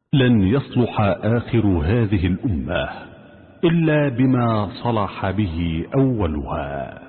لن يصلح آخر هذه الأمة إلا بما صلح به أولها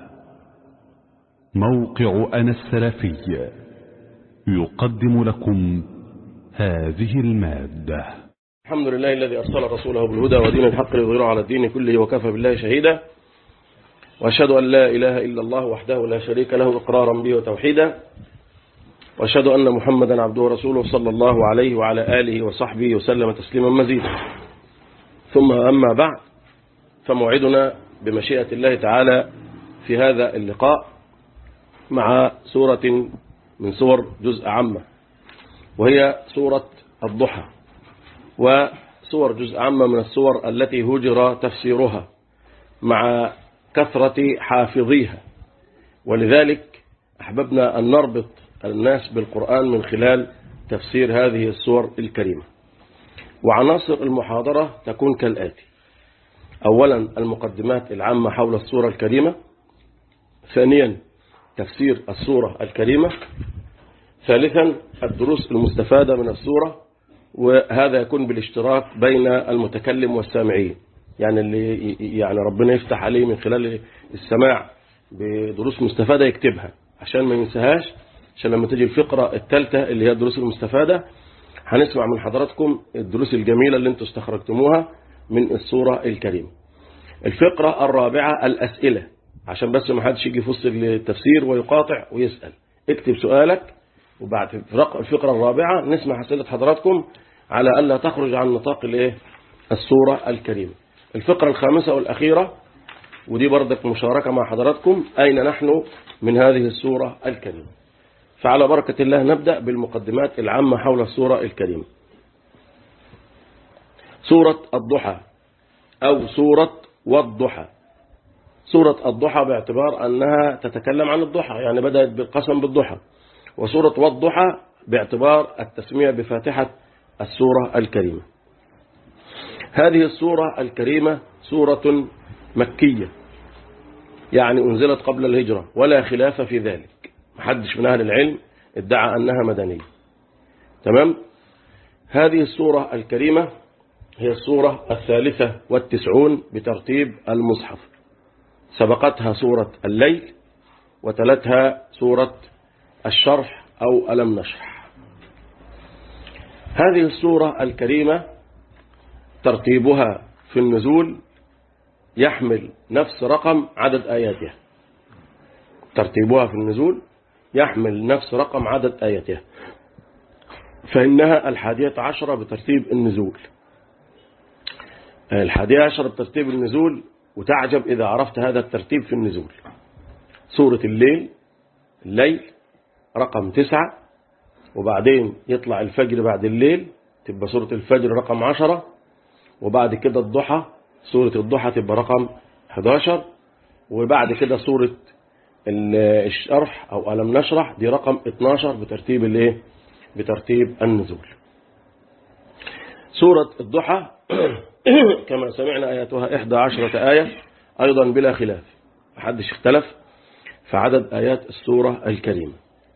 موقع أنا السلفي يقدم لكم هذه المادة الحمد لله الذي أرسل رسوله بالهدى ودين الحق ليظهره على الدين كله وكفى بالله شهيدا وأشهد أن لا إله إلا الله وحده لا شريك له إقرارا به وتوحيدا وأشهد أن محمدا عبده ورسوله صلى الله عليه وعلى آله وصحبه وسلم تسليما مزيدا ثم أما بعد فموعدنا بمشيئة الله تعالى في هذا اللقاء مع سورة من سور جزء عامة وهي سورة الضحى وسور جزء عامة من السور التي هجر تفسيرها مع كثرة حافظيها ولذلك أحببنا أن نربط الناس بالقرآن من خلال تفسير هذه السور الكريمة وعناصر المحاضرة تكون كالآتي أولا المقدمات العامة حول السورة الكريمة ثانيا تفسير السورة الكريمة ثالثا الدروس المستفادة من السورة وهذا يكون بالاشتراك بين المتكلم والسامعين يعني اللي يعني ربنا يفتح عليه من خلال السماع بدروس مستفادة يكتبها عشان ما ينساهاش عشان لما تيجي الفقرة الثالثة اللي هي الدروس المستفادة هنسمع من حضراتكم الدروس الجميلة اللي انتم استخرجتموها من السورة الكريمة الفقرة الرابعة الأسئلة عشان بس ما حدش يجي في وسط التفسير ويقاطع ويسأل اكتب سؤالك وبعد الفقرة الرابعة نسمع أسئلة حضراتكم على ألا تخرج عن نطاق الايه السورة الكريمة الفقرة الخامسة والأخيرة ودي بردك مشاركة مع حضراتكم أين نحن من هذه السورة الكريمة فعلى بركة الله نبدأ بالمقدمات العامة حول السورة الكريمة سورة الضحى أو سورة والضحى سورة الضحى باعتبار أنها تتكلم عن الضحى يعني بدأت بالقسم بالضحى وسورة والضحى باعتبار التسمية بفاتحة السورة الكريمة هذه السورة الكريمة سورة مكية يعني أنزلت قبل الهجرة ولا خلاف في ذلك محدش من أهل العلم ادعى أنها مدنية تمام هذه السورة الكريمة هي السورة الثالثة والتسعون بترتيب المصحف سبقتها سورة الليل وتلتها سورة الشرح أو ألم نشرح هذه السورة الكريمة ترتيبها في النزول يحمل نفس رقم عدد آياتها ترتيبها في النزول يحمل نفس رقم عدد آياتها فإنها الحادية عشرة بترتيب النزول الحادية عشرة بترتيب النزول وتعجب إذا عرفت هذا الترتيب في النزول سورة الليل الليل رقم تسعة وبعدين يطلع الفجر بعد الليل تبقى سورة الفجر رقم عشرة وبعد كده الضحى سورة الضحى تبقى رقم 11 وبعد كده سورة الشرح أو ألم نشرح دي رقم 12 بترتيب الايه بترتيب النزول سورة الضحى كما سمعنا آياتها 11 آية أيضا بلا خلاف محدش اختلف في عدد آيات السورة الكريمة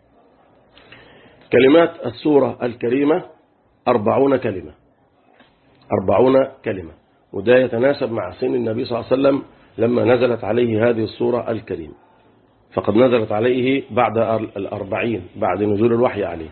كلمات السورة الكريمة أربعون كلمة أربعون كلمة وده يتناسب مع سن النبي صلى الله عليه وسلم لما نزلت عليه هذه السورة الكريمة فقد نزلت عليه بعد الأربعين بعد نزول الوحي عليه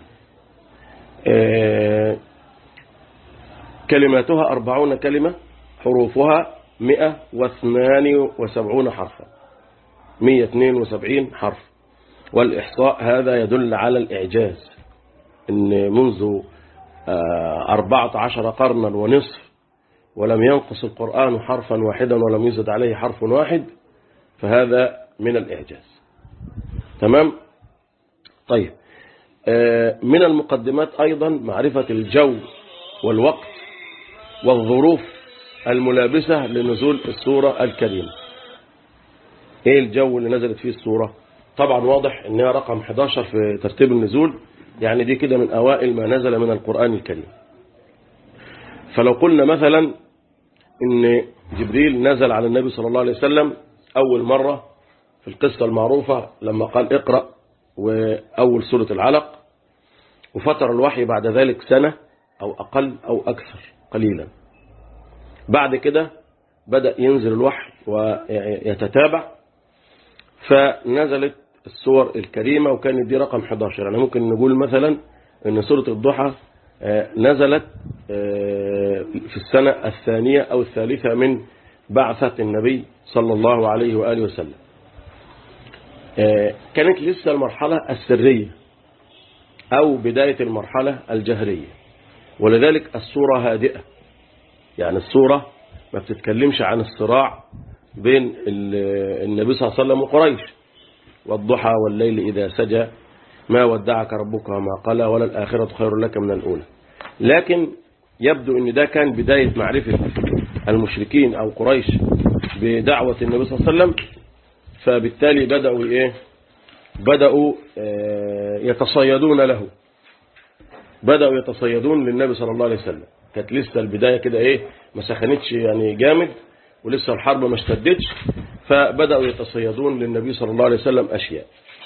كلماتها أربعون كلمة حروفها مئة واثنان وسبعون حرفا مئة اثنين وسبعين حرف والإحصاء هذا يدل على الإعجاز إن منذ أربعة عشر قرنا ونصف ولم ينقص القرآن حرفا واحدا ولم يزد عليه حرف واحد فهذا من الإعجاز تمام طيب من المقدمات أيضا معرفة الجو والوقت والظروف الملابسة لنزول السورة الكريمة ايه الجو اللي نزلت فيه السورة طبعا واضح انها رقم 11 في ترتيب النزول يعني دي كده من اوائل ما نزل من القرآن الكريم فلو قلنا مثلا ان جبريل نزل على النبي صلى الله عليه وسلم اول مرة في القصة المعروفة لما قال اقرأ وأول سورة العلق وفتر الوحي بعد ذلك سنة أو أقل أو أكثر قليلا بعد كده بدأ ينزل الوحي ويتتابع فنزلت السور الكريمة وكانت دي رقم 11 يعني ممكن نقول مثلا أن سورة الضحى نزلت في السنة الثانية أو الثالثة من بعثة النبي صلى الله عليه وآله وسلم كانت لسه المرحلة السرية أو بداية المرحلة الجهرية ولذلك الصورة هادئة يعني الصورة ما بتتكلمش عن الصراع بين النبي صلى الله عليه وسلم وقريش والضحى والليل إذا سجى ما ودعك ربك وما قلى ولا الآخرة خير لك من الأولى لكن يبدو أن ده كان بداية معرفة المشركين أو قريش بدعوة النبي صلى الله عليه وسلم فبالتالي بدأوا إيه بدأوا يتصيدون له بدأوا يتصيدون للنبي صلى الله عليه وسلم كانت لسه البداية كده إيه ما سخنتش يعني جامد ولسه الحرب ما اشتدتش فبدأوا يتصيدون للنبي صلى الله عليه وسلم أشياء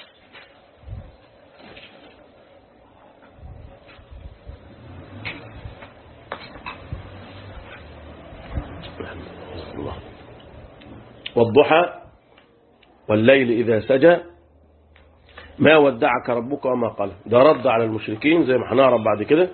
والضحى والليل إذا سجى ما ودعك ربك وما قال ده رد على المشركين زي ما هنعرف بعد كده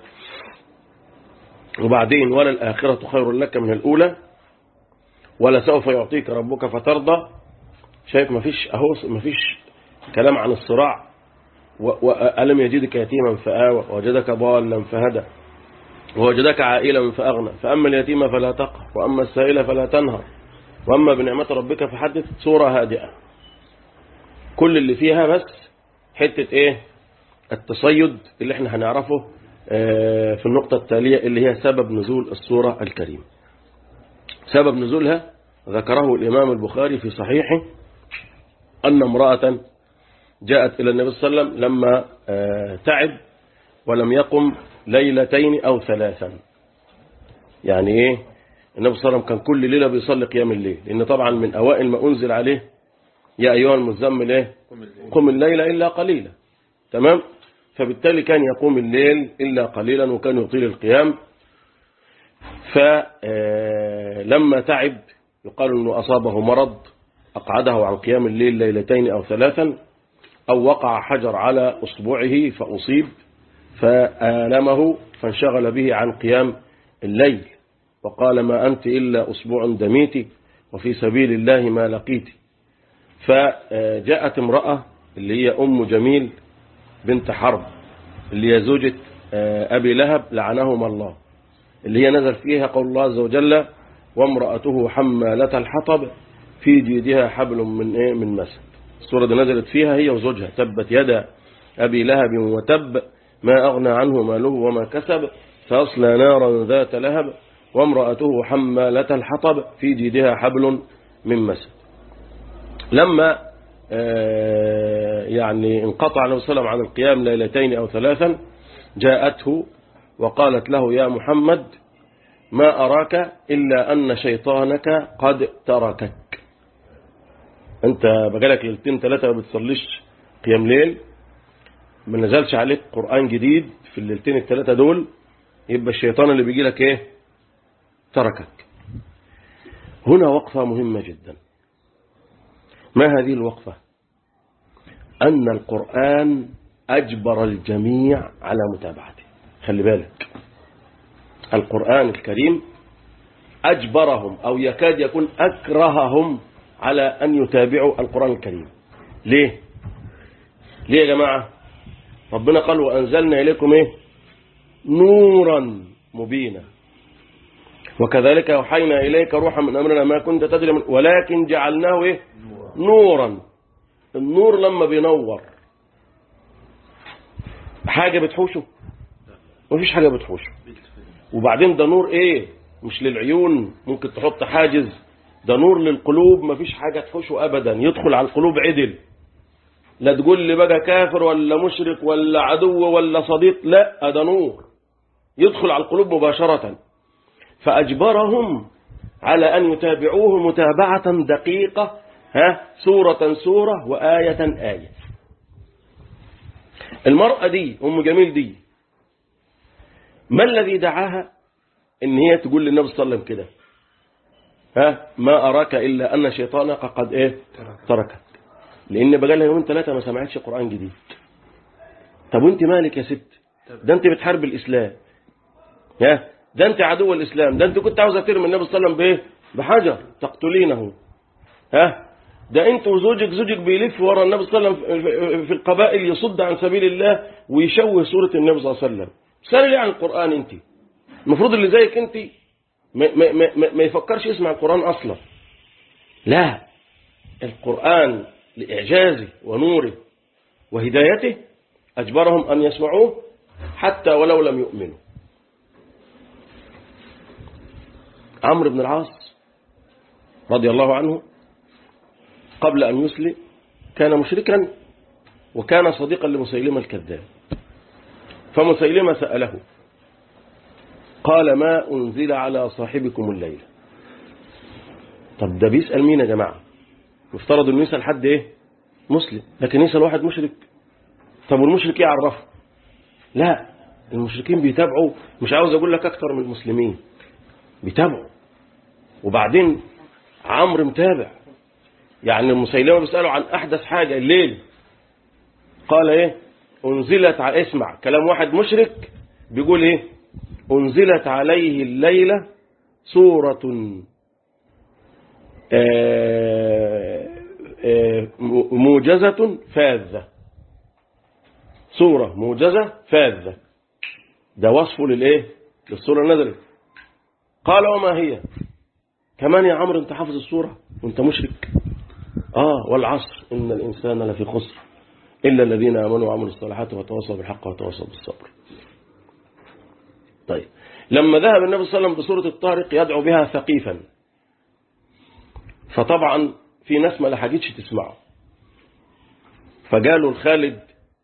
وبعدين ولا الآخرة خير لك من الأولى ولا سوف يعطيك ربك فترضى شايف مفيش أهو مفيش كلام عن الصراع وألم يجدك يتيما فآوى وجدك ضالا فهدى ووجدك عائلا فأغنى فأما اليتيم فلا تقهر وأما السائل فلا تنهر وأما بنعمة ربك فحدث صورة هادئة كل اللي فيها بس حتة ايه التصيد اللي احنا هنعرفه اه في النقطة التالية اللي هي سبب نزول السورة الكريمة سبب نزولها ذكره الإمام البخاري في صحيحه أن امرأة جاءت إلى النبي صلى الله عليه وسلم لما اه تعب ولم يقم ليلتين أو ثلاثا يعني ايه النبي صلى الله عليه وسلم كان كل ليلة بيصلي قيام الليل لأن طبعا من أوائل ما أنزل عليه يا أيها المزمل إيه قم الليل إلا قليلا تمام فبالتالي كان يقوم الليل إلا قليلا وكان يطيل القيام فلما تعب يقال أنه أصابه مرض أقعده عن قيام الليل ليلتين أو ثلاثا أو وقع حجر على أصبعه فأصيب فآلمه فانشغل به عن قيام الليل وقال ما أنت إلا أسبوع دميت وفي سبيل الله ما لقيت فجاءت امرأة اللي هي أم جميل بنت حرب اللي هي زوجة أبي لهب لعنهما الله اللي هي نزل فيها قول الله عز وجل وامرأته حمالة الحطب في جيدها حبل من إيه من مسد السورة دي نزلت فيها هي وزوجها تبت يدا أبي لهب وتب ما أغنى عنه ماله وما كسب سيصلى نارا ذات لهب وامرأته حمالة الحطب في جيدها حبل من مسد لما يعني انقطع النبي صلى الله عليه وسلم عن القيام ليلتين أو ثلاثا جاءته وقالت له يا محمد ما أراك إلا أن شيطانك قد تركك أنت بقالك ليلتين ثلاثة ما بتصليش قيام ليل ما نزلش عليك قرآن جديد في الليلتين الثلاثة دول يبقى الشيطان اللي بيجي لك ايه تركك هنا وقفة مهمة جدا ما هذه الوقفة أن القرآن أجبر الجميع على متابعته خلي بالك القرآن الكريم أجبرهم أو يكاد يكون أكرههم على أن يتابعوا القرآن الكريم ليه ليه يا جماعة ربنا قال وأنزلنا إليكم إيه نورا مبينا وكذلك أوحينا إليك روحا من أمرنا ما كنت تدري من ولكن جعلناه إيه نورا النور لما بينور حاجة بتحوشه مفيش حاجة بتحوشه وبعدين ده نور ايه مش للعيون ممكن تحط حاجز ده نور للقلوب مفيش حاجة تحوشه ابدا يدخل على القلوب عدل لا تقول لي بقى كافر ولا مشرك ولا عدو ولا صديق لا ده نور يدخل على القلوب مباشرة فأجبرهم على أن يتابعوه متابعة دقيقة ها سورة سورة وآية آية المرأة دي أم جميل دي ما الذي دعاها ان هي تقول للنبي صلى الله عليه وسلم كده ها ما اراك الا ان شيطانك قد ايه تركك لان بقى لها يومين ثلاثه ما سمعتش قران جديد طب وانت مالك يا ست ده انت بتحارب الاسلام يا ده انت عدو الاسلام ده انت كنت عاوزه ترمي النبي صلى الله عليه وسلم بايه بحجر تقتلينه ها ده انت وزوجك زوجك بيلف ورا النبي صلى الله عليه وسلم في القبائل يصد عن سبيل الله ويشوه سوره النبي صلى الله عليه وسلم سأل ليه عن القران انت المفروض اللي زيك انت ما, ما, ما, ما يفكرش يسمع القران اصلا لا القران لاعجازه ونوره وهدايته اجبرهم ان يسمعوه حتى ولو لم يؤمنوا عمرو بن العاص رضي الله عنه قبل أن يسلم كان مشركا وكان صديقا لمسيلمة الكذاب فمسيلمة سأله قال ما أنزل على صاحبكم الليلة طب ده بيسأل مين يا جماعة يفترض انه يسأل حد ايه مسلم لكن يسأل واحد مشرك طب والمشرك ايه عرفه لا المشركين بيتابعوا مش عاوز اقول لك اكتر من المسلمين بيتابعوا وبعدين عمرو متابع يعني المسيلمة بيسأله عن أحدث حاجة الليل قال إيه أنزلت على اسمع كلام واحد مشرك بيقول إيه أنزلت عليه الليلة سورة آه آه موجزة فاذة سورة موجزة فاذة ده وصفه للإيه للسورة نزلت قال وما هي كمان يا عمرو انت حافظ السورة وانت مشرك آه والعصر إن الإنسان لفي خسر إلا الذين آمنوا وعملوا الصالحات وتواصوا بالحق وتواصوا بالصبر طيب لما ذهب النبي صلى الله عليه وسلم بسورة الطارق يدعو بها ثقيفا فطبعا في ناس ما لحقتش تسمعه فقالوا لخالد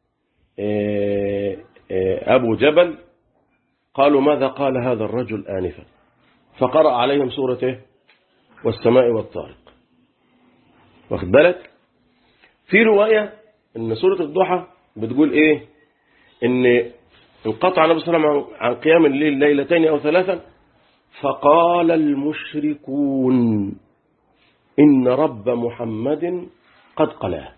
أبو جبل قالوا ماذا قال هذا الرجل آنفا فقرأ عليهم سورة إيه؟ والسماء والطارق واخد بالك في رواية ان سورة الضحى بتقول ايه ان انقطع النبي صلى الله عليه وسلم عن قيام الليل ليلتين او ثلاثا فقال المشركون ان رب محمد قد قلاه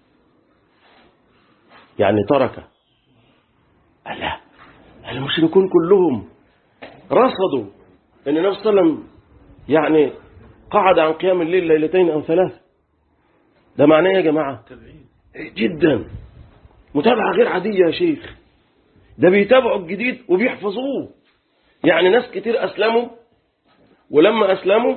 يعني ترك ألا المشركون كلهم رصدوا ان النبي صلى الله عليه وسلم يعني قعد عن قيام الليل ليلتين او ثلاث ده معناه يا جماعة جدا متابعة غير عادية يا شيخ ده بيتابعوا الجديد وبيحفظوه يعني ناس كتير أسلموا ولما أسلموا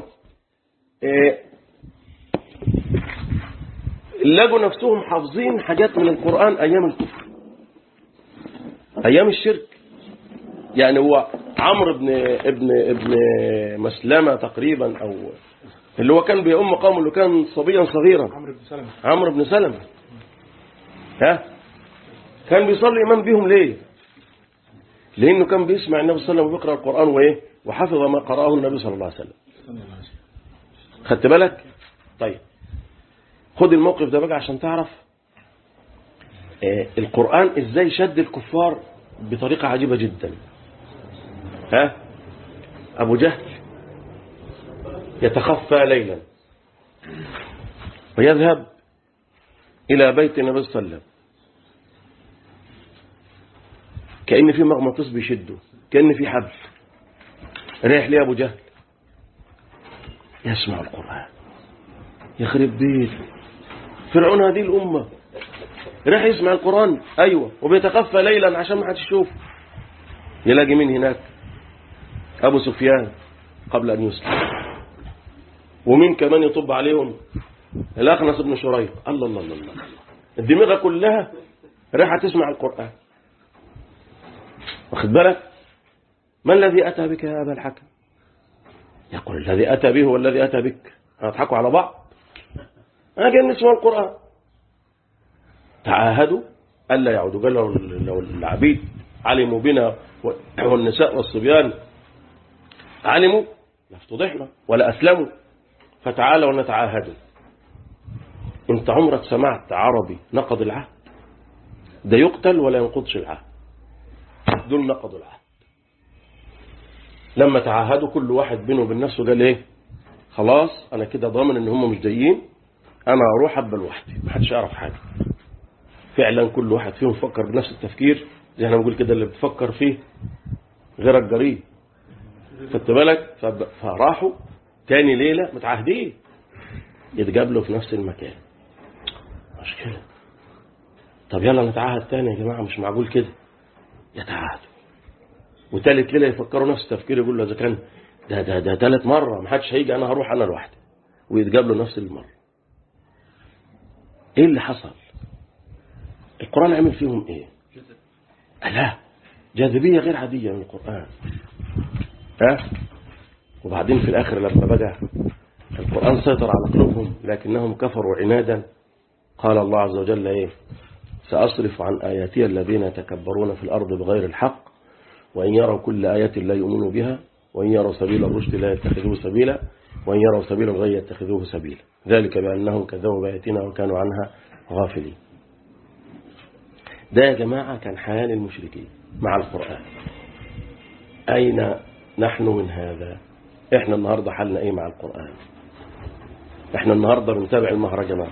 لقوا نفسهم حافظين حاجات من القرآن أيام الكفر أيام الشرك يعني هو عمرو بن ابن ابن مسلمة تقريبا أو اللي هو كان بيؤم قومه اللي كان صبيا صغيرا عمرو بن سلمة عمرو بن سلمة ها كان بيصلي إمام بيهم ليه لأنه كان بيسمع النبي صلى الله عليه وسلم ويقرأ القرآن وإيه وحفظ ما قرأه النبي صلى الله عليه وسلم خدت بالك طيب خد الموقف ده بقى عشان تعرف آه القرآن ازاي شد الكفار بطريقة عجيبة جدا ها أبو جهل يتخفى ليلا ويذهب إلى بيت النبي صلى الله عليه وسلم كأن في مغناطيس بيشده كأن في حبل رايح ليه أبو جهل يسمع القرآن يخرب بيت فرعون هذه الأمة راح يسمع القرآن أيوة وبيتخفى ليلا عشان ما حد يشوف يلاقي مين هناك أبو سفيان قبل أن يسلم ومين كمان يطب عليهم الأخنس بن شريق الله الله الله, الله. الدماغة كلها رايحة تسمع القرآن واخد بالك ما الذي أتى بك يا أبا الحكم يقول الذي أتى به هو الذي أتى بك هنضحكوا على بعض أجي نسمع القرآن تعاهدوا ألا يعودوا قال لو لو العبيد علموا بنا والنساء والصبيان علموا لافتضحنا ولا أسلموا فتعالوا نتعاهدوا انت عمرك سمعت عربي نقض العهد ده يقتل ولا ينقضش العهد دول نقضوا العهد لما تعاهدوا كل واحد بينه وبين نفسه قال ايه خلاص انا كده ضامن ان هم مش جايين انا اروح ابقى لوحدي محدش يعرف حاجه فعلا كل واحد فيهم فكر بنفس التفكير زي احنا بنقول كده اللي بتفكر فيه غيرك جريء خدت بالك فب- فراحوا تاني ليله متعاهدين يتقابلوا في نفس المكان مشكله طب يلا نتعاهد تاني يا جماعه مش معقول كده يتعاهدوا وتالت ليله يفكروا نفس التفكير يقول له اذا كان ده ده ده تالت مره ما حدش هيجي انا هروح انا لوحدي ويتقابلوا نفس المره ايه اللي حصل القران عمل فيهم ايه لا جاذبيه غير عاديه من القران ها وبعدين في الاخر لما بقى القران سيطر على قلوبهم لكنهم كفروا عنادا قال الله عز وجل ايه سأصرف عن آياتي الذين يتكبرون في الأرض بغير الحق وإن يروا كل آية لا يؤمنوا بها وإن يروا سبيل الرشد لا يتخذوه سبيلا وإن يروا سبيل الغي يتخذوه سبيلا ذلك بأنهم كذبوا بآياتنا وكانوا عنها غافلين ده يا جماعة كان حال المشركين مع القرآن أين نحن من هذا إحنا النهاردة حالنا إيه مع القرآن إحنا النهاردة بنتابع المهرجانات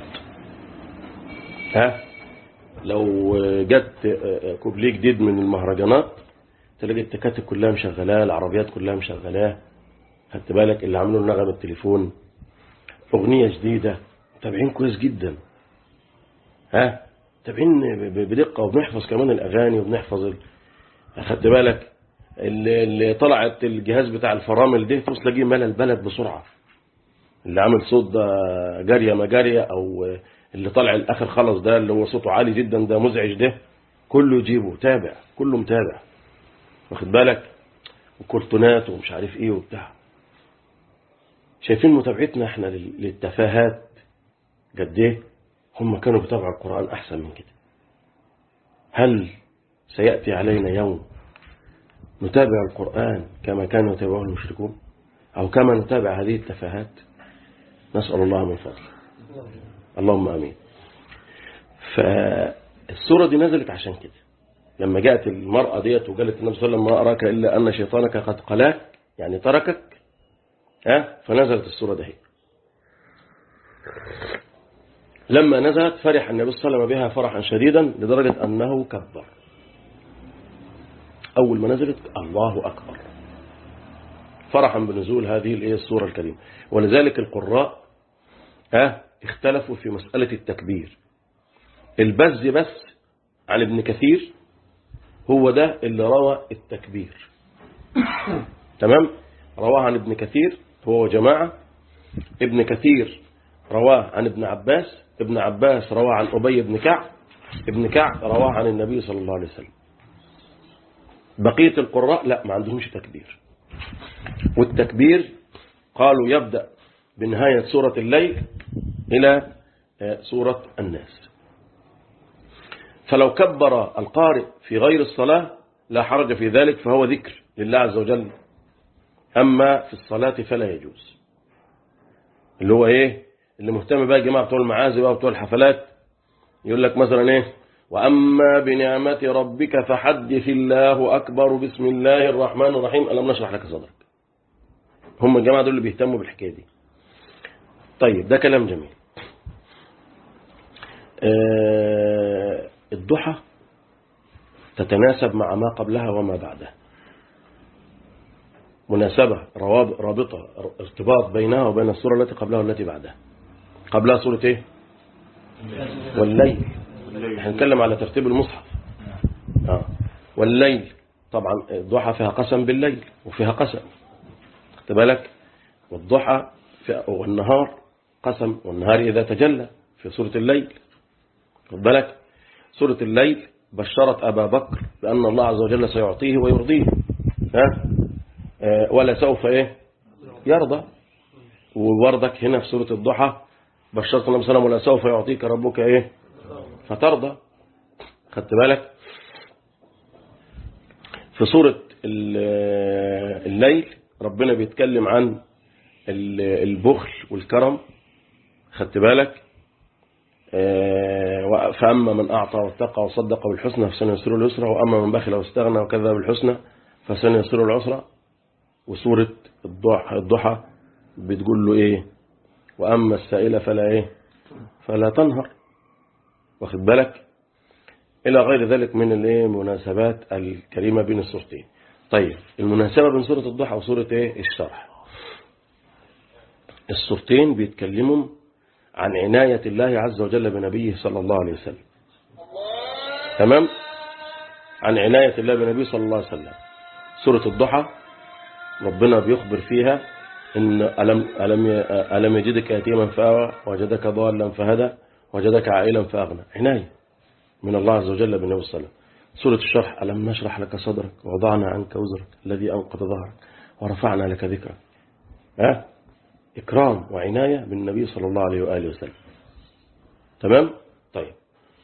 ها لو جت كوبليه جديد من المهرجانات تلاقي التكاتك كلها مشغلاه العربيات كلها مشغلاه خدت بالك اللي عملوا نغم التليفون اغنيه جديده متابعين كويس جدا ها متابعين ب- بدقه وبنحفظ كمان الاغاني وبنحفظ ال... خدت بالك اللي, اللي طلعت الجهاز بتاع الفرامل ده توصل تلاقيه ملى البلد بسرعه اللي عامل صوت ده جاريه ما جاريه او اللي طالع الاخر خلص ده اللي هو صوته عالي جدا ده مزعج ده كله يجيبه تابع كله متابع واخد بالك وكرتونات ومش عارف ايه وبتاع شايفين متابعتنا احنا لل- للتفاهات قد ايه هم كانوا بيتابعوا القرآن احسن من كده هل سيأتي علينا يوم نتابع القرآن كما كانوا يتابعون المشركون أو كما نتابع هذه التفاهات نسأل الله من فضله اللهم امين فالسوره دي نزلت عشان كده لما جاءت المراه ديت وقالت النبي صلى الله عليه وسلم ما اراك الا ان شيطانك قد قلاك يعني تركك ها فنزلت السوره دي لما نزلت فرح النبي صلى الله عليه وسلم بها فرحا شديدا لدرجه انه كبر اول ما نزلت الله اكبر فرحا بنزول هذه الايه السوره الكريمه ولذلك القراء ها اختلفوا في مسألة التكبير البز بس عن ابن كثير هو ده اللي روى التكبير تمام رواه عن ابن كثير هو جماعة ابن كثير رواه عن ابن عباس ابن عباس رواه عن أبي بن كعب ابن كعب رواه عن النبي صلى الله عليه وسلم بقية القراء لا ما عندهمش تكبير والتكبير قالوا يبدأ بنهاية سورة الليل إلى سورة الناس فلو كبر القارئ في غير الصلاة لا حرج في ذلك فهو ذكر لله عز وجل أما في الصلاة فلا يجوز اللي هو إيه اللي مهتم بقى يا جماعة بتوع المعازي بقى بتوع الحفلات يقول لك مثلا إيه وأما بنعمة ربك فحدث الله أكبر بسم الله الرحمن الرحيم ألم نشرح لك صدرك هم الجماعة دول اللي بيهتموا بالحكاية دي طيب ده كلام جميل آه الضحى تتناسب مع ما قبلها وما بعدها مناسبة رابطة ارتباط بينها وبين السورة التي قبلها والتي بعدها قبلها سورة ايه والليل هنتكلم على ترتيب المصحف آه. والليل طبعا الضحى فيها قسم بالليل وفيها قسم خدت بالك والضحى والنهار قسم والنهار إذا تجلى في سورة الليل خد بالك سورة الليل بشرت أبا بكر بأن الله عز وجل سيعطيه ويرضيه ها أه ولا سوف إيه يرضى ووردك هنا في سورة الضحى بشرت النبي صلى الله عليه وسلم ولا سوف يعطيك ربك إيه فترضى خدت بالك في سورة الليل ربنا بيتكلم عن البخل والكرم خدت بالك فأما من أعطى واتقى وصدق بالحسنى فسنيسره اليسرى وأما من بخل واستغنى وكذب بالحسنى فسنيسره العسرى وسورة الضحى, الضحى بتقول له ايه واما السائلة فلا ايه فلا تنهر واخد بالك الى غير ذلك من الايه مناسبات الكريمة بين السورتين طيب المناسبة بين سورة الضحى وسورة ايه الشرح السورتين بيتكلموا عن عناية الله عز وجل بنبيه صلى الله عليه وسلم تمام عن عناية الله بنبيه صلى الله عليه وسلم سورة الضحى ربنا بيخبر فيها إن ألم, ألم, ألم يجدك يتيما فآوى وجدك ضالا فهدى وجدك عائلا فأغنى عناية من الله عز وجل بالنبي صلى الله عليه وسلم سورة الشرح ألم نشرح لك صدرك ووضعنا عنك وزرك الذي أنقض ظهرك ورفعنا لك ذكرك ها إكرام وعناية بالنبي صلى الله عليه وآله وسلم تمام طيب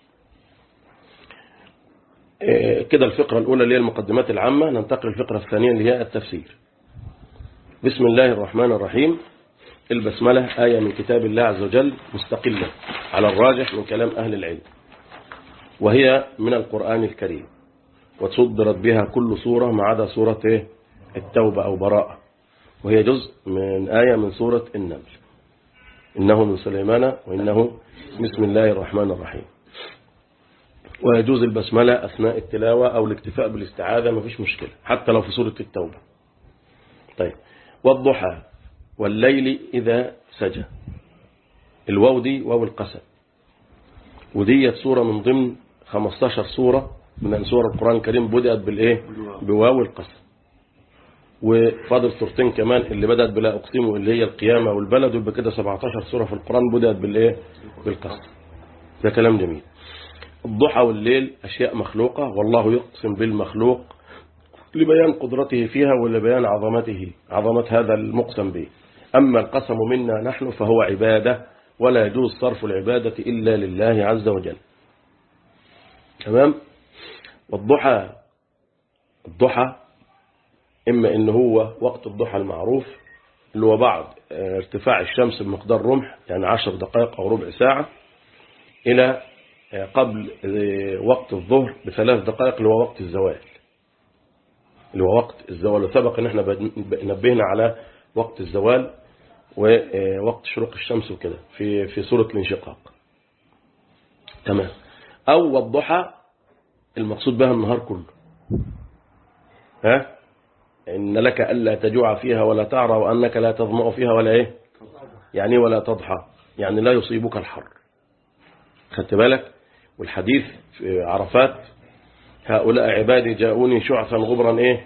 إيه كده الفقرة الأولى اللي هي المقدمات العامة ننتقل الفقرة الثانية اللي هي التفسير بسم الله الرحمن الرحيم البسملة آية من كتاب الله عز وجل مستقلة على الراجح من كلام أهل العلم وهي من القرآن الكريم وتصدرت بها كل سورة ما عدا سورة إيه؟ التوبة أو براءة وهي جزء من آية من سورة النمل إنه من سليمان وإنه بسم الله الرحمن الرحيم ويجوز البسملة أثناء التلاوة أو الاكتفاء بالاستعاذة ما فيش مشكلة حتى لو في سورة التوبة طيب والضحى والليل إذا سجى الواو دي واو القسم وديت سورة من ضمن 15 سورة من سور القرآن الكريم بدأت بالإيه بواو القسم وفاضل سورتين كمان اللي بدأت بلا أقسم اللي هي القيامة والبلد ويبقى كده 17 سورة في القرآن بدأت بالإيه بالقسم ده كلام جميل الضحى والليل أشياء مخلوقة والله يقسم بالمخلوق لبيان قدرته فيها ولبيان عظمته عظمة هذا المقسم به أما القسم منا نحن فهو عبادة ولا يجوز صرف العبادة إلا لله عز وجل تمام والضحى الضحى إما إن هو وقت الضحى المعروف اللي هو بعد ارتفاع الشمس بمقدار رمح يعني عشر دقائق أو ربع ساعة إلى قبل وقت الظهر بثلاث دقائق اللي هو وقت الزوال اللي هو وقت الزوال وسبق ان احنا نبهنا على وقت الزوال ووقت شروق الشمس وكده في في سورة الانشقاق تمام او والضحى المقصود بها النهار كله ها ان لك الا تجوع فيها ولا تعرى وانك لا تظمأ فيها ولا ايه يعني ولا تضحى يعني لا يصيبك الحر خدت بالك والحديث في عرفات هؤلاء عبادي جاءوني شعثا غبرا ايه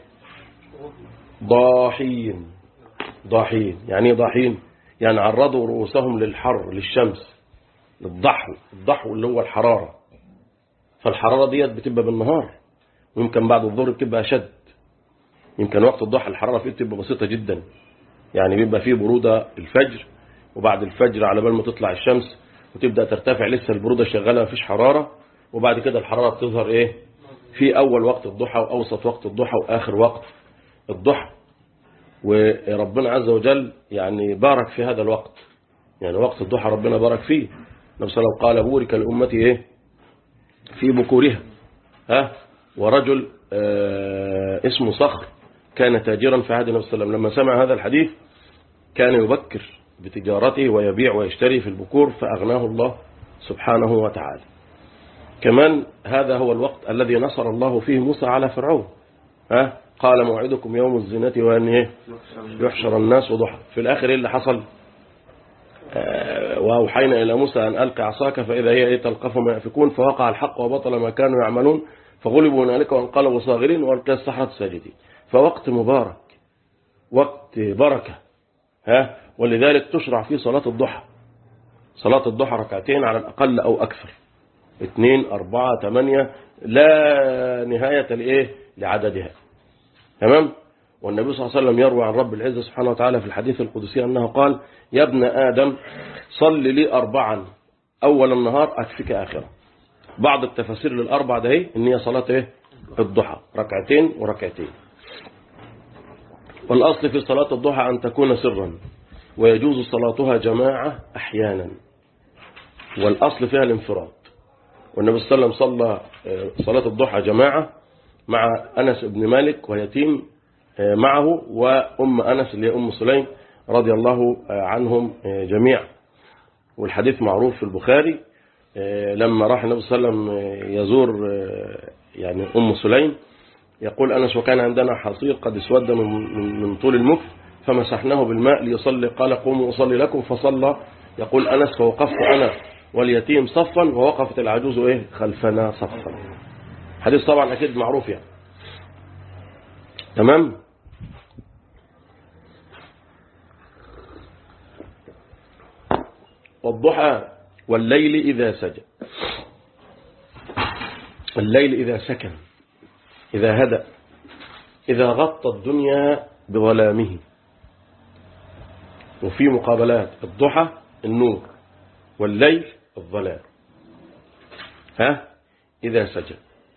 ضاحين ضاحين يعني ايه ضاحين يعني عرضوا رؤوسهم للحر للشمس للضحو الضحو اللي هو الحرارة فالحرارة ديت بتبقى بالنهار ويمكن بعد الظهر بتبقى أشد يمكن وقت الضحى الحرارة فيه بتبقى بسيطة جدا يعني بيبقى فيه برودة الفجر وبعد الفجر على بال ما تطلع الشمس وتبدأ ترتفع لسه البرودة شغالة مفيش حرارة وبعد كده الحرارة بتظهر ايه في أول وقت الضحى وأوسط وقت الضحى وآخر وقت الضحى وربنا عز وجل يعني بارك في هذا الوقت يعني وقت الضحى ربنا بارك فيه النبي صلى الله عليه وسلم قال بورك لأمتي ايه في بكورها ها ورجل آه اسمه صخر كان تاجرا في عهد النبي صلى الله عليه وسلم لما سمع هذا الحديث كان يبكر بتجارته ويبيع ويشتري في البكور فأغناه الله سبحانه وتعالى كمان هذا هو الوقت الذي نصر الله فيه موسى على فرعون ها قال موعدكم يوم الزينة وأن إيه يحشر الناس ضحى في الآخر إيه اللي حصل آه وأوحينا إلى موسى أن ألقى عصاك فإذا هي إيه تلقف ما يأفكون فوقع الحق وبطل ما كانوا يعملون فغلبوا هنالك وانقلبوا صاغرين وألقى السحرة ساجدين فوقت مبارك وقت بركة ها ولذلك تشرع فيه صلاة الضحى صلاة الضحى ركعتين على الأقل أو أكثر اثنين أربعة ثمانية لا نهاية لإيه لعددها تمام والنبي صلى الله عليه وسلم يروي عن رب العزة سبحانه وتعالى في الحديث القدسي أنه قال يا ابن آدم صل لي أربعا أول النهار أكفك آخرة بعض التفاسير للأربع ده هي إن هي صلاة إيه الضحى ركعتين وركعتين والأصل في صلاة الضحى أن تكون سرا ويجوز صلاتها جماعة أحيانا والأصل فيها الانفراد والنبي صلى الله عليه وسلم صلى صلاة الضحى جماعة مع أنس بن مالك ويتيم معه وأم أنس اللي هي أم سليم رضي الله عنهم جميعا والحديث معروف في البخاري لما راح النبي صلى الله عليه وسلم يزور يعني أم سليم يقول أنس وكان عندنا حصير قد اسود من, من طول المكث فمسحناه بالماء ليصلي قال قوموا أصلي لكم فصلى يقول أنس فوقفت أنا واليتيم صفا ووقفت العجوز إيه خلفنا صفا حديث طبعا أكيد معروف يعني تمام والضحى والليل إذا سجى الليل إذا سكن إذا هدأ إذا غطى الدنيا بظلامه وفي مقابلات الضحى النور والليل الظلام ها إذا سجى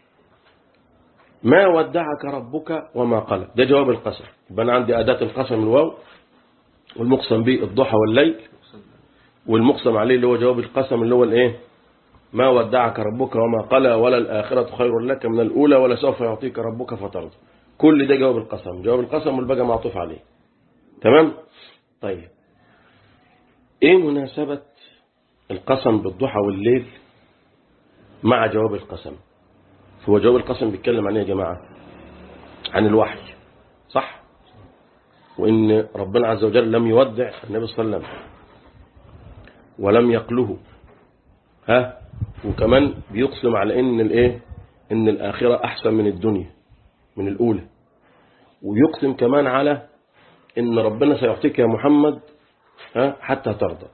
ما ودعك ربك وما قلى ده جواب القسم يبقى أنا عندي أداة القسم الواو والمقسم به الضحى والليل والمقسم عليه اللي هو جواب القسم اللي هو الايه ما ودعك ربك وما قلى ولا الآخرة خير لك من الأولى ولا سوف يعطيك ربك فترضى كل ده جواب القسم جواب القسم والبقى معطوف عليه تمام طيب ايه مناسبة القسم بالضحى والليل مع جواب القسم هو جواب القسم بيتكلم عن ايه يا جماعة عن الوحي صح وان ربنا عز وجل لم يودع النبي صلى الله عليه وسلم ولم يقله ها وكمان بيقسم على ان الايه ان الاخره احسن من الدنيا من الاولى ويقسم كمان على ان ربنا سيعطيك يا محمد ها حتى ترضى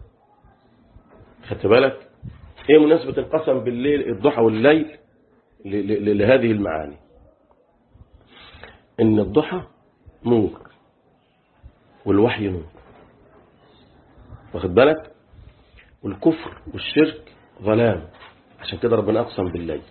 خدت بالك ايه مناسبه القسم بالليل الضحى والليل لهذه المعاني ان الضحى نور والوحي نور واخد بالك والكفر والشرك ظلام عشان كده ربنا أقسم بالليل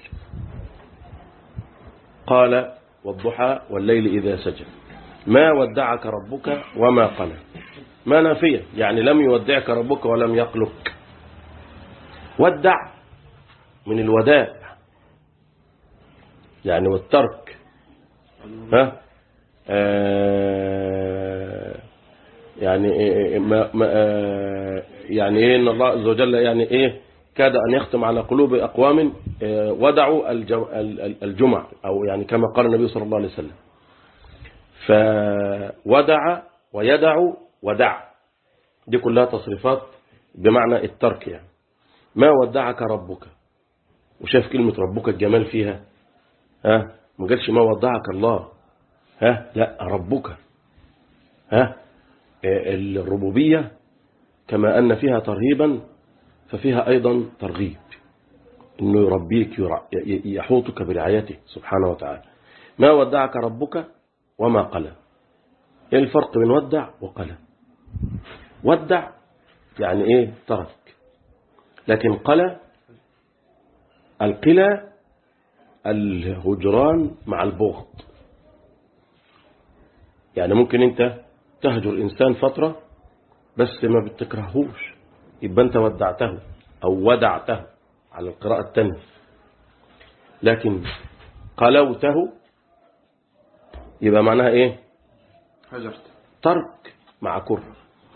قال والضحى والليل إذا سجى ما ودعك ربك وما قلى ما نافية يعني لم يودعك ربك ولم يقلك ودع من الوداع يعني والترك ها آه يعني ما ما يعني ايه ان الله عز وجل يعني ايه كاد ان يختم على قلوب اقوام ودعوا الجمع او يعني كما قال النبي صلى الله عليه وسلم فودع ويدع ودع دي كلها تصريفات بمعنى الترك يعني ما ودعك ربك وشاف كلمة ربك الجمال فيها ها ما قالش ما ودعك الله ها لا ربك ها الربوبية كما أن فيها ترهيبا ففيها أيضا ترغيب أنه يربيك يحوطك برعايته سبحانه وتعالى ما ودعك ربك وما قلى ايه الفرق بين ودع وقلى ودع يعني ايه ترك لكن قلى القلى الهجران مع البغض يعني ممكن انت تهجر إنسان فترة بس ما بتكرهوش يبقى أنت ودعته أو ودعته على القراءة التانية لكن قلوته يبقى معناها إيه هجرت ترك مع كره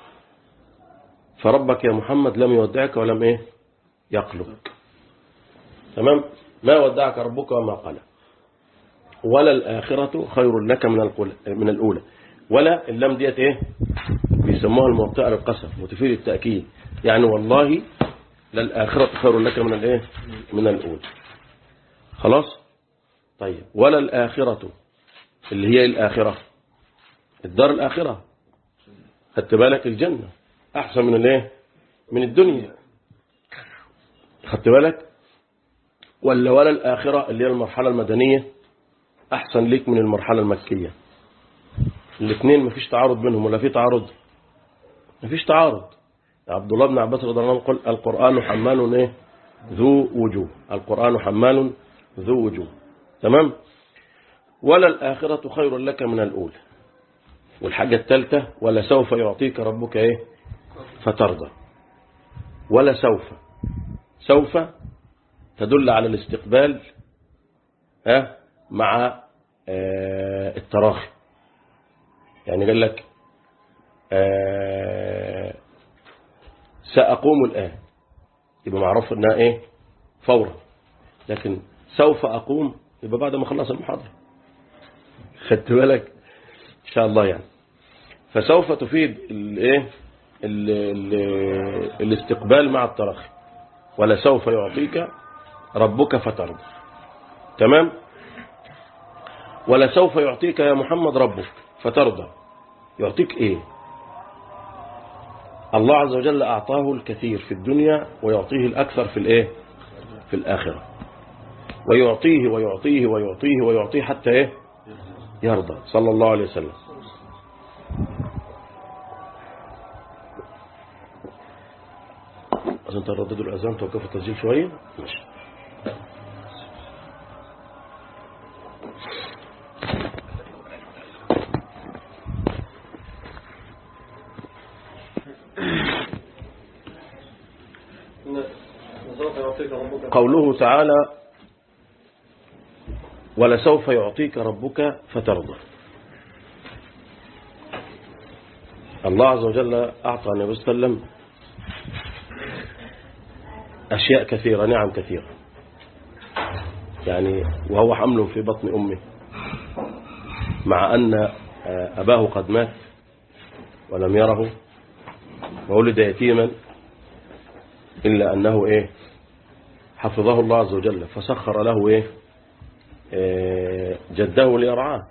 فربك يا محمد لم يودعك ولم إيه يقلك تمام ما ودعك ربك وما قال ولا الآخرة خير لك من من الأولى ولا اللام ديت ايه بيسموها الموطئة للقسم وتفيد التأكيد يعني والله للآخرة خير لك من الايه من الأولى خلاص طيب ولا الآخرة اللي هي الآخرة الدار الآخرة خدت بالك الجنة أحسن من الايه من الدنيا خدت بالك ولا ولا الآخرة اللي هي المرحلة المدنية أحسن ليك من المرحلة المكية الاثنين مفيش تعارض بينهم ولا في تعارض مفيش تعارض عبد الله بن عباس رضي الله عنه قال القرآن حمال ايه ذو وجوه القرآن حمال ذو وجوه تمام ولا الآخرة خير لك من الأولى والحاجة الثالثة ولا سوف يعطيك ربك ايه فترضى ولا سوف سوف تدل على الاستقبال ها مع آه التراخي يعني قال لك آه سأقوم الآن يبقى معروف انها ايه فورا لكن سوف أقوم يبقى بعد ما خلص المحاضرة خدت بالك إن شاء الله يعني فسوف تفيد الايه ال- ال- الاستقبال مع التراخي ولا سوف يعطيك ربك فترضى تمام ولا سوف يعطيك يا محمد ربك فترضى يعطيك ايه الله عز وجل أعطاه الكثير في الدنيا ويعطيه الأكثر في الإيه في الآخرة ويعطيه ويعطيه ويعطيه ويعطيه حتى إيه يرضى صلى الله عليه وسلم أظن ترددوا الأذان توقفوا التسجيل شوية ماشي قوله تعالى ولسوف يعطيك ربك فترضى الله عز وجل أعطى النبي صلى الله عليه وسلم أشياء كثيرة نعم كثيرة يعني وهو حمل في بطن أمه مع أن أباه قد مات ولم يره وولد يتيما إلا أنه إيه حفظه الله عز وجل فسخر له إيه آه، جده ليرعاه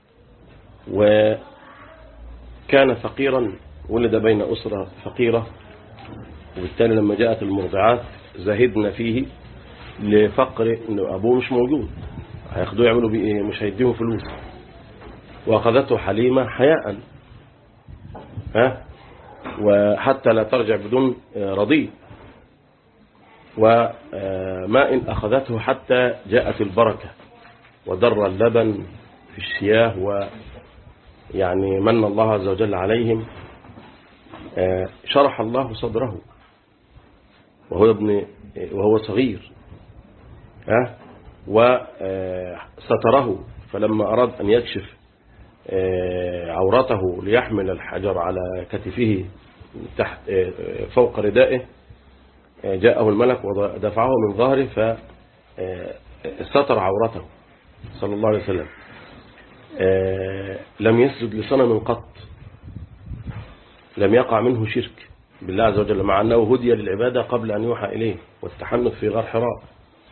وكان فقيرا ولد بين أسرة فقيرة وبالتالي لما جاءت المرضعات زهدنا فيه لفقر انه ابوه مش موجود هياخدوه يعملوا بيه ايه مش هيديهم فلوس واخذته حليمة حياء ها وحتى لا ترجع بدون رضيع وماء أخذته حتى جاءت البركة ودر اللبن في الشياه ويعني من الله عز وجل عليهم شرح الله صدره وهو ابن وهو صغير ها وستره فلما أراد أن يكشف عورته ليحمل الحجر على كتفه تحت فوق ردائه جاءه الملك ودفعه من ظهره فستر عورته صلى الله عليه وسلم لم يسجد لصنم قط لم يقع منه شرك بالله عز وجل مع أنه هدي للعبادة قبل أن يوحى إليه والتحنث في غار حراء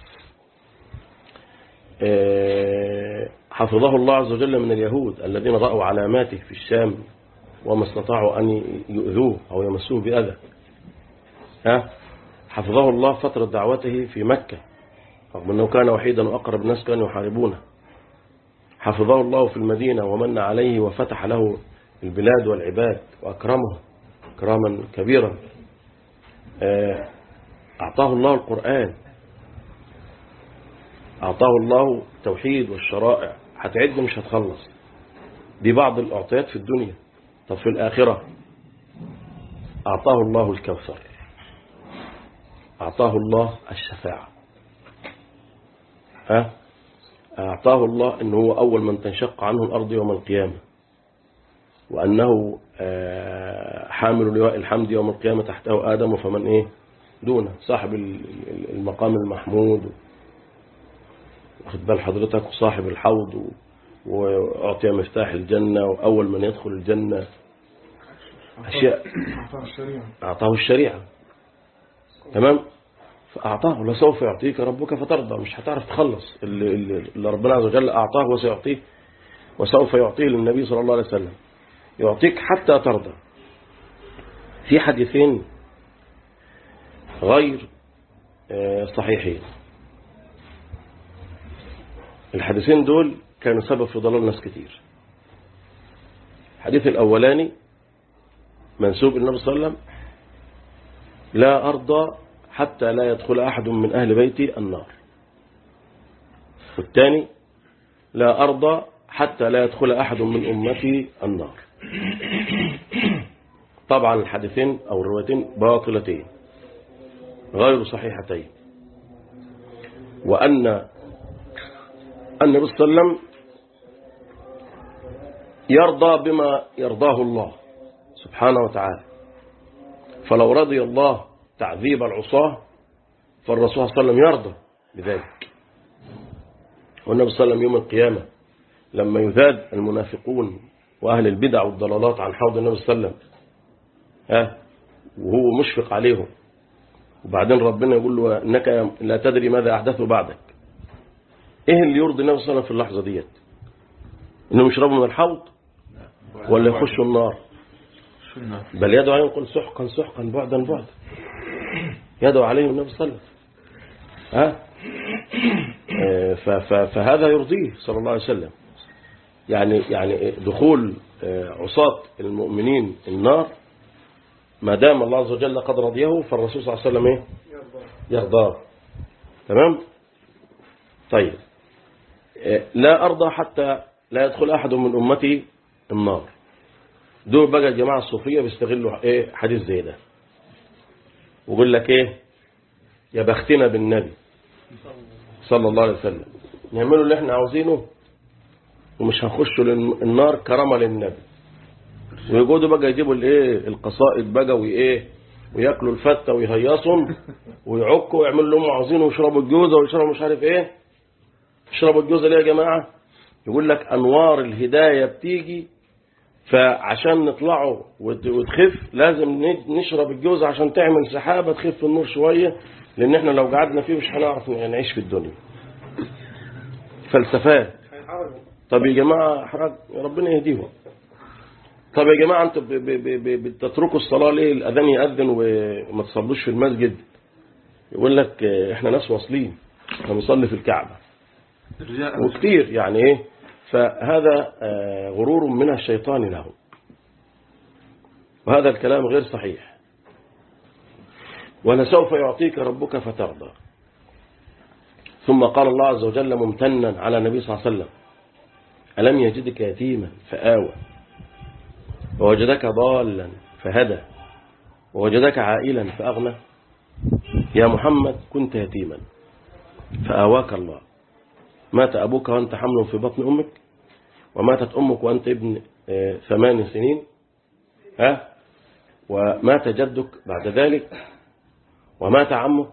حفظه الله عز وجل من اليهود الذين رأوا علاماته في الشام وما استطاعوا أن يؤذوه أو يمسوه بأذى ها حفظه الله فترة دعوته في مكة رغم أنه كان وحيدا وأقرب الناس كانوا يحاربونه حفظه الله في المدينة ومن عليه وفتح له البلاد والعباد وأكرمه إكراما كبيرا أعطاه الله القرآن أعطاه الله التوحيد والشرائع هتعد مش هتخلص دي بعض الأعطيات في الدنيا طب في الآخرة أعطاه الله الكوثر أعطاه الله الشفاعة ها أعطاه الله أنه هو أول من تنشق عنه الأرض يوم القيامة وأنه حامل لواء الحمد يوم القيامة تحته آدم فمن إيه دونه صاحب المقام المحمود واخد بال حضرتك وصاحب الحوض وأعطي مفتاح الجنة وأول من يدخل الجنة أشياء أعطاه الشريعة تمام فأعطاه لسوف يعطيك ربك فترضى مش هتعرف تخلص اللي, اللي ربنا عز وجل أعطاه وسيعطيه وسوف يعطيه للنبي صلى الله عليه وسلم يعطيك حتى ترضى في حديثين غير صحيحين الحديثين دول كانوا سبب في ضلال ناس كتير الحديث الأولاني منسوب النبي صلى الله عليه وسلم لا أرضى حتى لا يدخل أحد من أهل بيتي النار والثاني لا أرضى حتى لا يدخل أحد من أمتي النار طبعا الحديثين أو الروايتين باطلتين غير صحيحتين وأن النبي صلى الله عليه وسلم يرضى بما يرضاه الله سبحانه وتعالى فلو رضي الله تعذيب العصاة فالرسول صلى الله عليه وسلم يرضى بذلك والنبي صلى الله عليه وسلم يوم القيامة لما يذاد المنافقون وأهل البدع والضلالات عن حوض النبي صلى الله عليه وسلم ها وهو مشفق عليهم وبعدين ربنا يقول له انك لا تدري ماذا احدثوا بعدك ايه اللي يرضي النبي صلى الله عليه وسلم في اللحظه ديت انهم يشربوا من الحوض ولا يخشوا النار بل يدعو عليهم يقول سحقا سحقا بعدا بعدا يدعو عليهم النبي صلى الله عليه وسلم ها آه، ف- ف- فهذا يرضيه صلى الله عليه وسلم يعني يعني دخول آه، عصاة المؤمنين النار ما دام الله عز وجل قد رضيه فالرسول صلى الله عليه وسلم ايه يرضاه تمام طيب آه، لا أرضى حتى لا يدخل أحد من أمتي النار دول بقى الجماعة الصوفية بيستغلوا ايه حديث زي ده ويقول لك ايه يا بختنا بالنبي صلى الله عليه وسلم نعملوا اللي احنا عاوزينه ومش هنخشوا للن- النار كرامة للنبي ويقعدوا بقى يجيبوا الايه القصائد بقى وايه وياكلوا الفتة ويهيصهم ويعكوا ويعملوا اللي هم عاوزينه ويشربوا الجوزة ويشربوا مش عارف ايه يشربوا الجوزة ليه يا جماعة يقول لك انوار الهداية بتيجي فعشان نطلعوا وت- وتخف لازم ن- نشرب الجوزة عشان تعمل سحابة تخف النور شوية لان احنا لو قعدنا فيه مش هنعرف نعيش في الدنيا فلسفات طب يا جماعة حرج ربنا يهديهم طب يا جماعة انتوا ب- ب- ب- ب- بتتركوا الصلاة ليه الأذان يأذن وما تصلوش في المسجد يقول لك اه، احنا ناس واصلين احنا بنصلي في الكعبة وكتير يعني ايه فهذا اه، غرور من الشيطان لهم وهذا الكلام غير صحيح ولسوف يعطيك ربك فترضى ثم قال الله عز وجل ممتنا على النبي صلى الله عليه وسلم ألم يجدك يتيما فآوى ووجدك ضالا فهدى ووجدك عائلا فأغنى يا محمد كنت يتيما فآواك الله مات أبوك وأنت حمل في بطن أمك وماتت أمك وأنت ابن آه، ثمان سنين ها ومات جدك بعد ذلك ومات عمك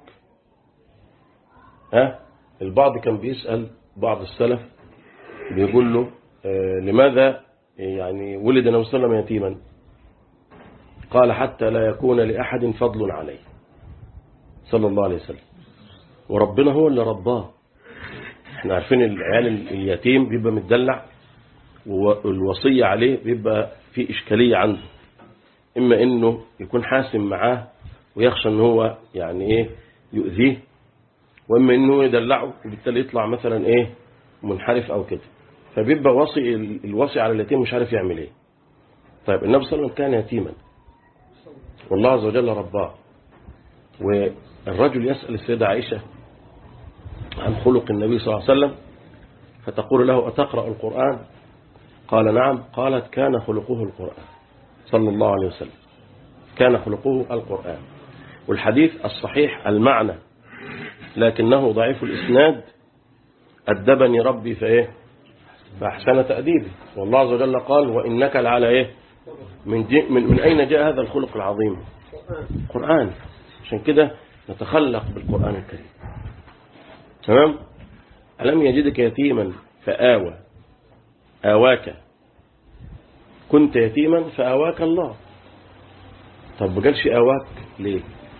ها البعض كان بيسأل بعض السلف بيقول له آه، لماذا يعني ولد النبي صلى الله عليه وسلم يتيما قال حتى لا يكون لأحد فضل عليه صلى الله عليه وسلم وربنا هو اللي رباه احنا عارفين العيال اليتيم بيبقى متدلع والوصية عليه بيبقى في إشكالية عنده إما إنه يكون حاسم معاه ويخشى إن هو يعني إيه يؤذيه وإما إنه يدلعه وبالتالي يطلع مثلا إيه منحرف أو كده فبيبقى وصي الوصي على اليتيم مش عارف يعمل إيه طيب النبي صلى الله عليه وسلم كان يتيما والله عز وجل رباه والرجل يسأل السيدة عائشة عن خلق النبي صلى الله عليه وسلم فتقول له أتقرأ القرآن قال نعم قالت كان خلقه القرآن صلى الله عليه وسلم كان خلقه القرآن والحديث الصحيح المعنى لكنه ضعيف الإسناد أدبني ربي فإيه فأحسن تأديبي والله عز وجل قال وإنك لعلى إيه من, جي من, من أين جاء هذا الخلق العظيم القرآن عشان كده نتخلق بالقرآن الكريم تمام ألم يجدك يتيما فآوى آواك كنت يتيما فآواك الله طب ما قالش آواك ليه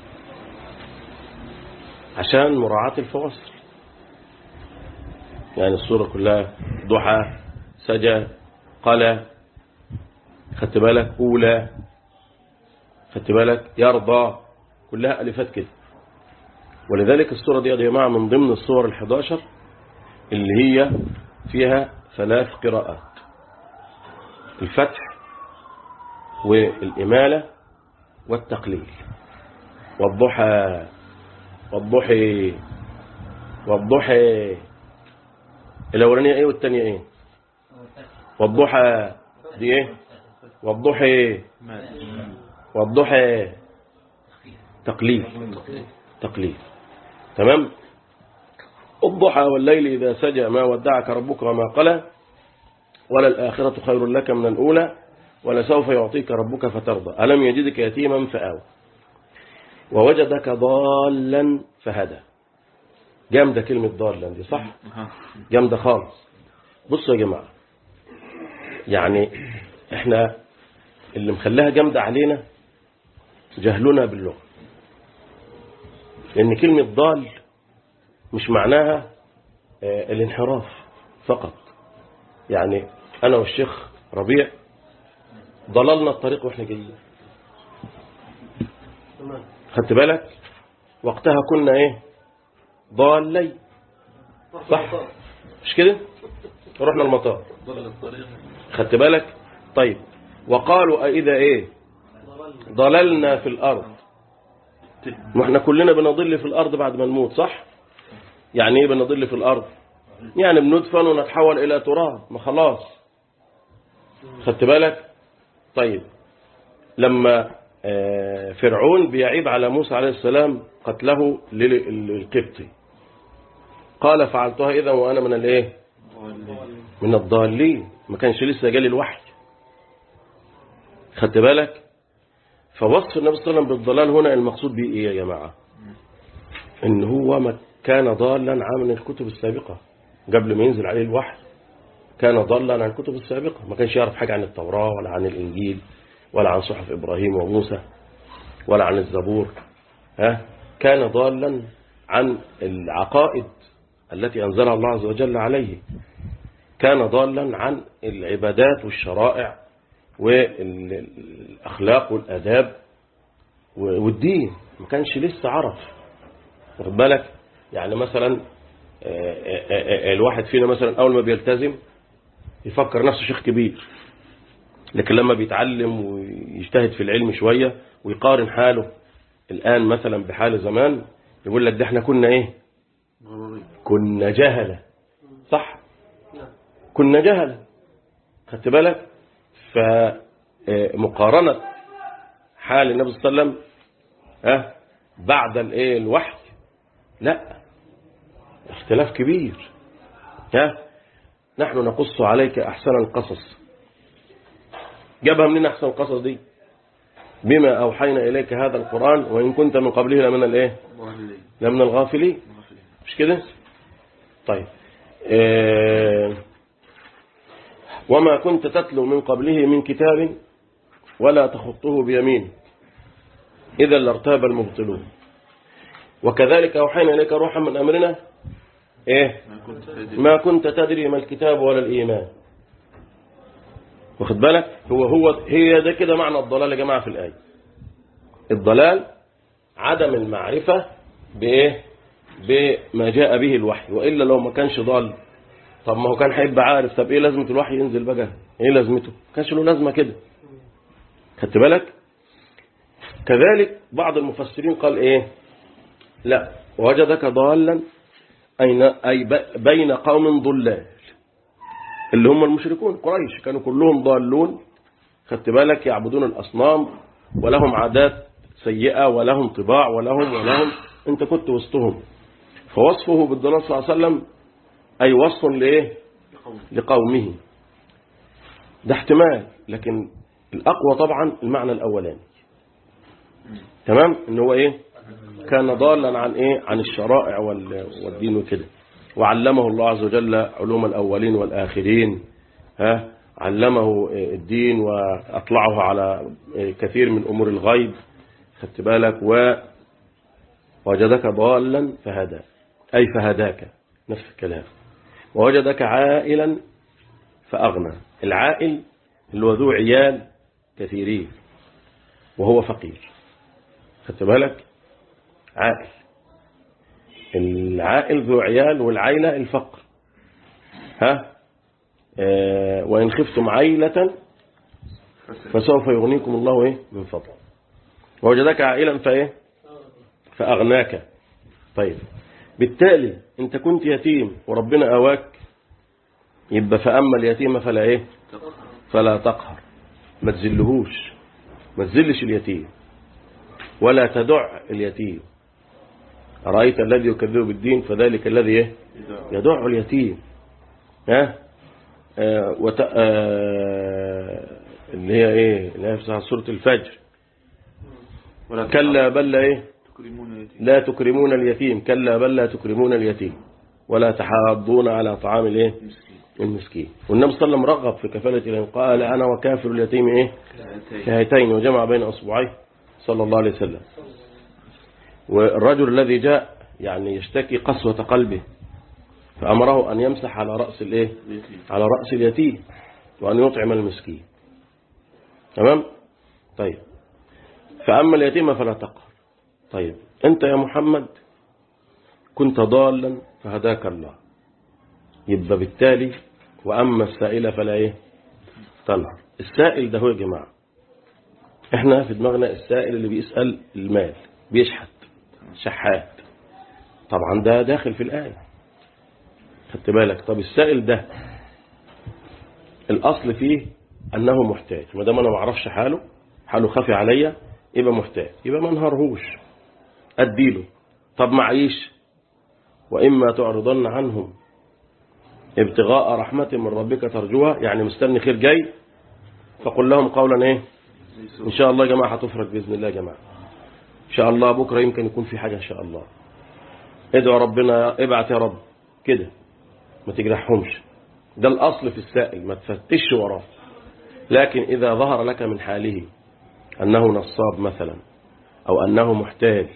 عشان مراعاة الفواصل يعني الصورة كلها ضحى سجى قلى خدت بالك أولى خدت بالك يرضى كلها ألفات كده ولذلك الصورة دي يا جماعة من ضمن الصور الحداشر اللي هي فيها ثلاث قراءات الفتح والإمالة والتقليل والضحى والضحي والضحي الأولانية إيه والتانية إيه والضحى دي إيه والضحي والضحى تقليل تقليل تمام الضحى والليل إذا سجى ما ودعك ربك وما قلى ولا الآخرة خير لك من الأولى ولسوف يعطيك ربك فترضى ألم يجدك يتيما فآوى ووجدك ضالا فهدى جامدة كلمة ضالا دي صح جامدة خالص بصوا يا جماعة يعني احنا اللي مخليها جامدة علينا جهلنا باللغة لأن كلمة ضال مش معناها آه، الانحراف فقط يعني أنا والشيخ ربيع ضللنا الطريق واحنا جايين خدت بالك وقتها كنا ايه ضالي صح مش كده رحنا المطار خدت بالك طيب وقالوا أئذا ايه ضللنا في الأرض ما احنا كلنا بنضل في الأرض بعد ما نموت صح يعني ايه بنضل في الأرض يعني بندفن ونتحول إلى تراب ما خلاص خدت بالك طيب لما آه، فرعون بيعيب على موسى عليه السلام قتله لل- للقبطي قال فعلتها إذا وأنا من الايه من الضالين ما كانش لسه جالي الوحي خدت بالك فوصف النبي صلى الله عليه وسلم بالضلال هنا المقصود به ايه يا جماعة ان هو ما كان ضالا عن الكتب السابقة قبل ما ينزل عليه الوحي كان ضالا عن الكتب السابقة ما كانش يعرف حاجة عن التوراة ولا عن الإنجيل ولا عن صحف إبراهيم وموسى ولا عن الزبور ها كان ضالا عن العقائد التي أنزلها الله عز وجل عليه كان ضالا عن العبادات والشرائع والأخلاق والأداب والدين ما كانش لسه عرف واخد بالك يعني مثلا آه، آه، آه، الواحد فينا مثلا أول ما بيلتزم يفكر نفسه شيخ كبير لكن لما بيتعلم ويجتهد في العلم شوية ويقارن حاله الآن مثلا بحال زمان يقول لك ده احنا كنا ايه كنا جهلة صح كنا جهلة خدت بالك فمقارنة حال النبي صلى الله عليه وسلم ها بعد الايه الوحي لا اختلاف كبير ها نحن نقص عليك احسن القصص جابها منين احسن القصص دي بما اوحينا اليك هذا القران وان كنت من قبله لمن الايه لمن الغافلين مش كده طيب آه وما كنت تتلو من قبله من كتاب ولا تخطه بيمين إذا لارتاب المبطلون وكذلك أوحينا إليك روحا من أمرنا إيه ما كنت تدري ما الكتاب ولا الإيمان واخد بالك هو هو هي ده كده معنى الضلال يا جماعة في الآية الضلال عدم المعرفة بإيه بما جاء به الوحي وإلا لو ما كانش ضال طب ما هو كان هيبقى عارف طب ايه لازمة الوحي ينزل بقى ايه لازمته كانش له لازمة كده خدت بالك كذلك بعض المفسرين قال ايه لا وجدك ضالا أين أي ب- بين قوم ضلال اللي هم المشركون قريش كانوا كلهم ضالون خدت بالك يعبدون الأصنام ولهم عادات سيئة ولهم طباع ولهم ولهم انت كنت وسطهم فوصفه بالضلال صلى الله عليه وسلم أي وصف لإيه لقومه ده احتمال لكن الأقوى طبعا المعنى الأولاني تمام ان هو ايه كان ضالا عن ايه عن الشرائع وال- والدين وكده وعلمه الله عز وجل علوم الأولين والآخرين ها علمه الدين وأطلعه على كثير من أمور الغيب خدت بالك ووجدك ضالا فهدى أي فهداك نفس الكلام ووجدك عائلا فأغنى العائل اللي هو ذو عيال كثيرين وهو فقير خدت بالك عائل العائل ذو عيال والعيلة الفقر ها آه وإن خفتم عيلة فسوف يغنيكم الله إيه من فضله ووجدك عائلا فإيه فأغناك طيب بالتالي انت كنت يتيم وربنا أواك يبقى فأما اليتيم فلا إيه فلا تقهر ما تزلهوش ما تزلش اليتيم ولا تدع اليتيم أرأيت الذي يكذب بالدين فذلك الذي إيه؟ يدع اليتيم ها آه وت... آه اللي هي ايه اللي هي في سورة الفجر ولا كلا بل لا ايه تكرمون اليتيم لا تكرمون اليتيم كلا بل لا تكرمون اليتيم ولا تحاضون على طعام الايه مسكين المسكين والنبي صلى الله عليه وسلم رغب في كفالة اليتيم قال انا وكافر اليتيم ايه كهاتين وجمع بين اصبعيه صلى الله عليه وسلم والرجل الذي جاء يعني يشتكي قسوة قلبه فأمره أن يمسح على رأس الايه اليتيم على رأس اليتيم وأن يطعم المسكين تمام طيب فأما اليتيم فلا تقهر طيب أنت يا محمد كنت ضالا فهداك الله يبقى بالتالي وأما السائل فلا إيه تنهر السائل ده هو يا جماعة احنا في دماغنا السائل اللي بيسأل المال بيشحت شحات طبعا ده داخل في الآية خدت بالك طب السائل ده الأصل فيه أنه محتاج ما دام أنا ما اعرفش حاله حاله خفي عليا يبقى محتاج يبقى ما انهارهوش أديله طب معيش وإما تعرضن عنهم ابتغاء رحمة من ربك ترجوها يعني مستني خير جاي فقل لهم قولا ايه ان شاء الله يا جماعة هتفرج بإذن الله يا جماعة ان شاء الله بكرة يمكن يكون في حاجة ان شاء الله ادعوا ربنا ابعت يا رب كده ما تجرحهمش ده الأصل في السائل ما تفتش وراه لكن إذا ظهر لك من حاله أنه نصاب مثلا أو أنه محتاج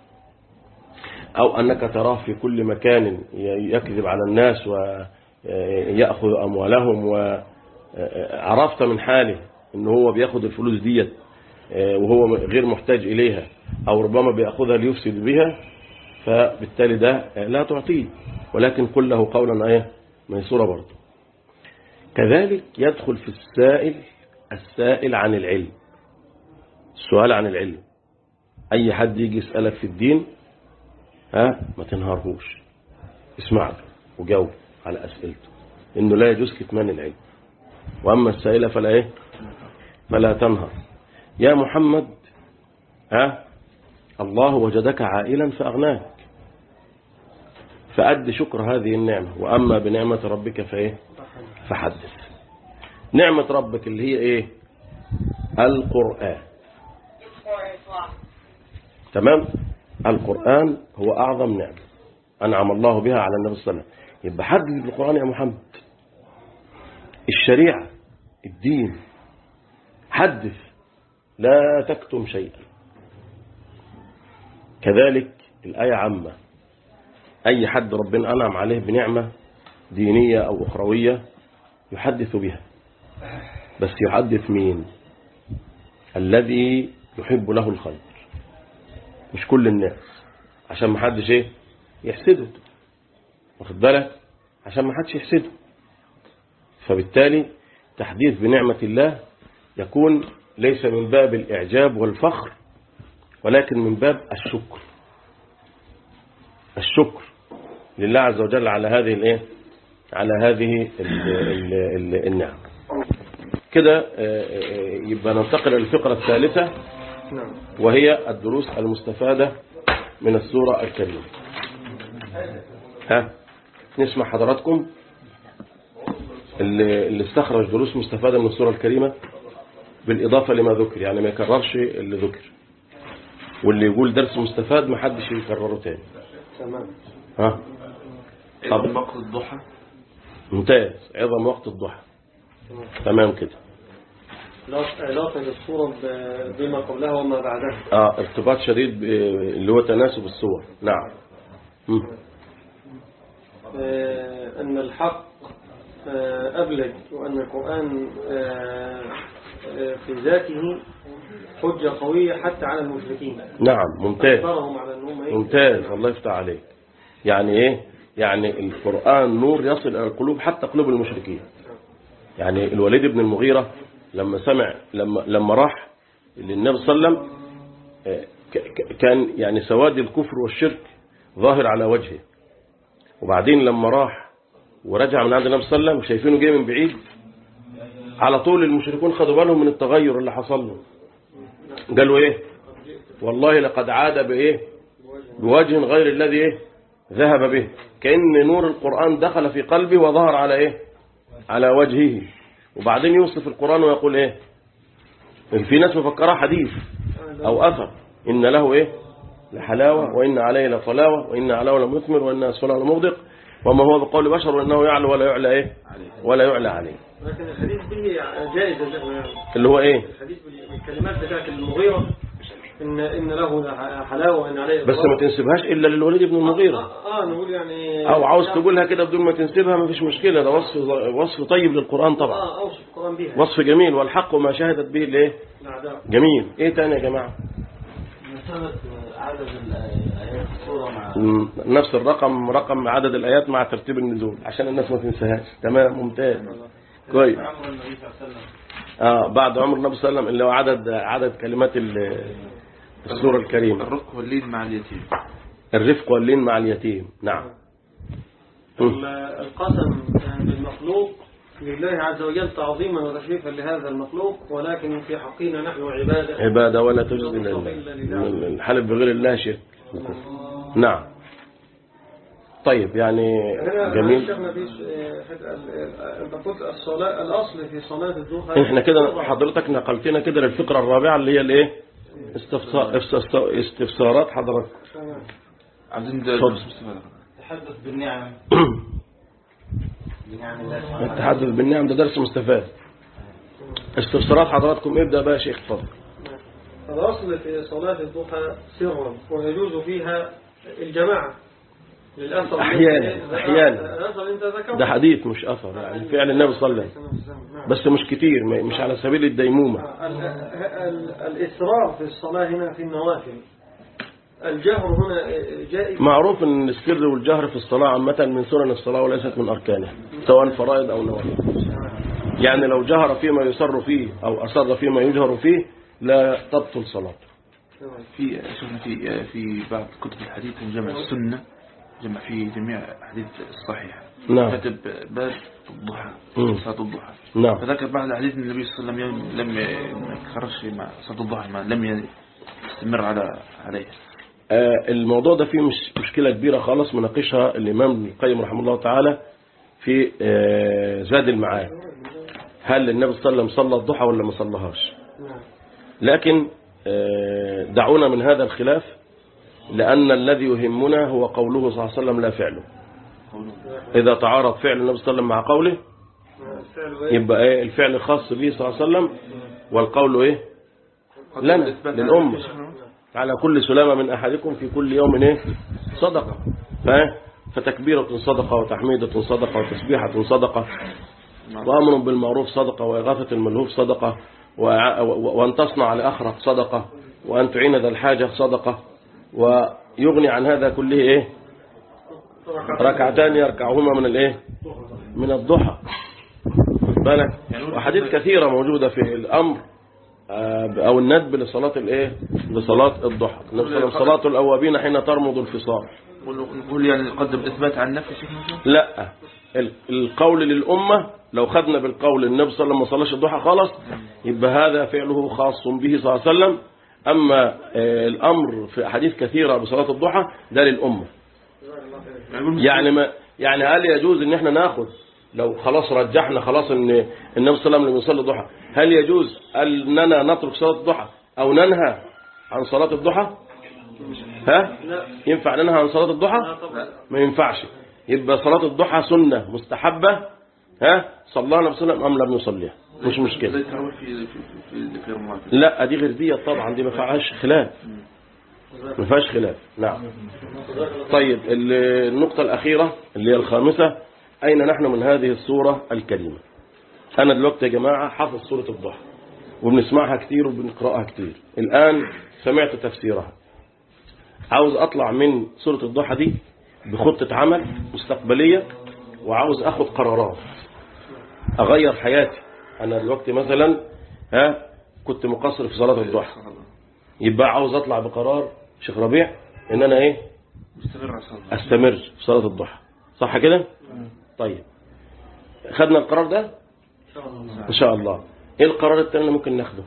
أو أنك تراه في كل مكان يكذب على الناس ويأخذ أموالهم وعرفت من حاله أنه هو بيأخذ الفلوس ديت وهو غير محتاج إليها أو ربما بيأخذها ليفسد بها فبالتالي ده لا تعطيه ولكن قل له قولا ايه ميسورة برضه كذلك يدخل في السائل السائل عن العلم السؤال عن العلم أي حد يجي يسألك في الدين ها ما تنهارهوش اسمع له وجاوب على أسئلته إنه لا يجوز كتمان العلم وأما السائلة فلا إيه فلا تنهر يا محمد ها الله وجدك عائلا فأغناك فأد شكر هذه النعمة وأما بنعمة ربك فإيه فحدث نعمة ربك اللي هي إيه القرآن تمام القرآن هو أعظم نعمة أنعم الله بها على النبي صلى الله عليه وسلم يبقى حدث بالقرآن يا محمد الشريعة الدين حدث لا تكتم شيئا كذلك الآية عامة أي حد ربنا أنعم عليه بنعمة دينية أو أخروية يحدث بها بس يحدث مين الذي يحب له الخير مش كل الناس عشان ما حدش ايه يحسده واخد بالك عشان ما حدش يحسده فبالتالي تحديث بنعمة الله يكون ليس من باب الإعجاب والفخر ولكن من باب الشكر الشكر لله عز وجل على هذه الايه على هذه ال ال ال النعم كده يبقى ننتقل للفقرة الثالثة وهي الدروس المستفادة من السورة الكريمة ها نسمع حضراتكم اللي, اللي استخرج دروس مستفادة من السورة الكريمة بالإضافة لما ذكر يعني ما يكررش اللي ذكر واللي يقول درس مستفاد ما حدش يكرره تاني تمام ها طب وقت الضحى ممتاز عظم وقت الضحى تمام كده علاقة للصورة ب- بما قبلها وما بعدها اه ارتباط شديد ب- اللي هو تناسب الصور نعم مم. آه، أن الحق آه، أبلج وأن القرآن آه، آه، في ذاته حجة قوية حتى على المشركين نعم ممتاز أكثرهم على أنهم إيه؟ ممتاز الله يفتح عليك يعني ايه يعني القرآن نور يصل إلى القلوب حتى قلوب المشركين يعني الوليد بن المغيرة لما سمع لما لما راح للنبي صلى الله عليه وسلم آه، ك- ك- كان يعني سواد الكفر والشرك ظاهر على وجهه وبعدين لما راح ورجع من عند النبي صلى الله عليه وسلم شايفينه جاي من بعيد على طول المشركون خدوا بالهم من التغير اللي حصل له قالوا ايه والله لقد عاد بايه بوجه غير الذي ايه ذهب به كأن نور القرآن دخل في قلبه وظهر على ايه على وجهه وبعدين يوصف القرآن ويقول ايه في ناس مفكرها حديث او اثر ان له ايه لحلاوة وان عليه لطلاوة وان علاه لمثمر وان اسفله لمغدق وما هو بقول بشر وانه يعلو ولا يعلى ايه ولا يعلى عليه لكن الحديث به جائز اللي هو ايه الحديث بالكلمات بتاعت المغيرة إن إن له حلاوة وإن عليه بس ما تنسبهاش الا للوليد بن المغيرة آه, آه نقول يعني او عاوز تقولها كده بدون ما تنسبها ما فيش مشكلة ده وصف وصف طيب للقرآن طبعا آه أوصف القرآن بها وصف جميل والحق ما شهدت به الايه الأعداء جميل ايه تاني يا جماعة مسألة عدد الآيات الصورة مع مم، نفس الرقم رقم عدد الآيات مع ترتيب النزول عشان الناس ما تنساهاش تمام ممتاز كويس عمر النبي صلى الله عليه وسلم اه بعد عمر النبي صلى الله عليه وسلم اللي هو عدد عدد كلمات ال- السورة الكريمة الرق والليل مع اليتيم الرفق واللين مع اليتيم نعم مم. القسم بالمخلوق لله عز وجل تعظيما وتشريفا لهذا المخلوق ولكن في حقنا نحن عبادة عبادة ولا تجزي إلا لله الحلف بغير الله شرك نعم طيب يعني جميل شيخنا في حتة ال- ال- انت قلت الصلاة الأصل في صلاة الضحى احنا كده حضرتك نقلتنا كده للفقرة الرابعة اللي هي الايه استفسار استفسار- استفسارات حضرتك عايزين اتفضل. تحدث بالنعم بنعم الله سبحانه وتعالى التحدث بالنعم ده درس مستفاد استفسارات حضراتكم ابدأ بقى يا شيخ اتفضل الأصل في صلاة الضحى سرا ويجوز فيها الجماعة للأثر أحيانا- أحيانا. الأثر أنت ذكرت ده حديث مش أثر يعني فعل النبي صلى الله عليه وسلم نعم. بس مش كتير ما- مش على سبيل الديمومة ال- ال- الإسراء في الصلاة هنا في النوافل الجهر هنا جائز معروف ان السر والجهر في الصلاة عامة من سنن الصلاة وليست من أركانها سواء فرائض أو نوافل يعني لو جهر فيما يسر فيه أو أسر فيما يجهر فيه لا تبطل صلاته في شفنا في في بعض كتب الحديث جمع السنة جمع في جميع الحديث الصحيح نعم. كتب باب الضحى مم. صلاة الضحى نعم فذكر بعض الحديث ان النبي صلى الله عليه وسلم لم ما يكررش مع صلاة الضحى ما لم يستمر على عليها آه، الموضوع ده فيه مش مشكلة كبيرة خالص مناقشها الإمام ابن القيم رحمه الله تعالى في آه، زاد المعاد هل النبي صلى الله عليه وسلم صلى الضحى ولا ما صلىهاش لكن آه، دعونا من هذا الخلاف لأن الذي يهمنا هو قوله صلى الله عليه وسلم لا فعله إذا تعارض فعل النبي صلى الله عليه وسلم مع قوله يبقى إيه الفعل خاص به صلى الله عليه وسلم والقول إيه لنا للأمة على كل سلامة من أحدكم في كل يوم إيه صدقة ف- فتكبيرة صدقة وتحميدة صدقة وتسبيحة صدقة وأمر بالمعروف صدقة وإغاثة الملهوف صدقة وع- و- وأن تصنع لأخرك صدقة وأن تعين ذا الحاجة صدقة ويغني عن هذا كله إيه ركعتان يركعهما من الإيه من الضحى خد بالك وحديث كثيرة موجودة في الأمر آه، أو الندب لصلاة الإيه لصلاة الضحى النبي صلى الله عليه وسلم صلاة الأوابين حين ترمض الفصال نقول يعني نقدم إثبات عن نفسه شيخ مثلا لا ال- القول للأمة لو خدنا بالقول النبي صلى الله عليه وسلم ما صلاش الضحى خالص يبقى هذا فعله خاص به صلى الله عليه وسلم أما آه، الأمر في أحاديث كثيرة بصلاة الضحى ده للأمة يعني ما يعني هل يجوز ان احنا ناخد لو خلاص رجحنا خلاص ان النبي صلى الله عليه وسلم لم يصلي الضحى هل يجوز اننا نترك صلاة الضحى او ننهى عن صلاة الضحى ها ينفع ننهى عن صلاة الضحى ما ينفعش يبقى صلاة الضحى سنة مستحبة ها صلاها النبي صلى الله عليه وسلم ام لم يصليها مش زي مشكلة التراويح في في في في رمضان لا دي غير دي طبعا دي ما فيهاش خلاف ما فيهاش خلاف نعم طيب ال- النقطة الأخيرة اللي هي الخامسة أين نحن من هذه السورة الكريمة أنا دلوقتي يا جماعة حافظ سورة الضحى وبنسمعها كتير وبنقرأها كتير الآن سمعت تفسيرها عاوز أطلع من سورة الضحى دي بخطة عمل مستقبلية وعاوز أخد قرارات أغير حياتي أنا دلوقتي مثلا ها كنت مقصر في صلاة الضحى يبقى عاوز أطلع بقرار شيخ ربيع إن أنا إيه مستمر على الصلاة استمر في صلاة الضحى صح كده طيب خدنا القرار ده ان شاء الله ايه القرار التاني اللي ممكن ناخده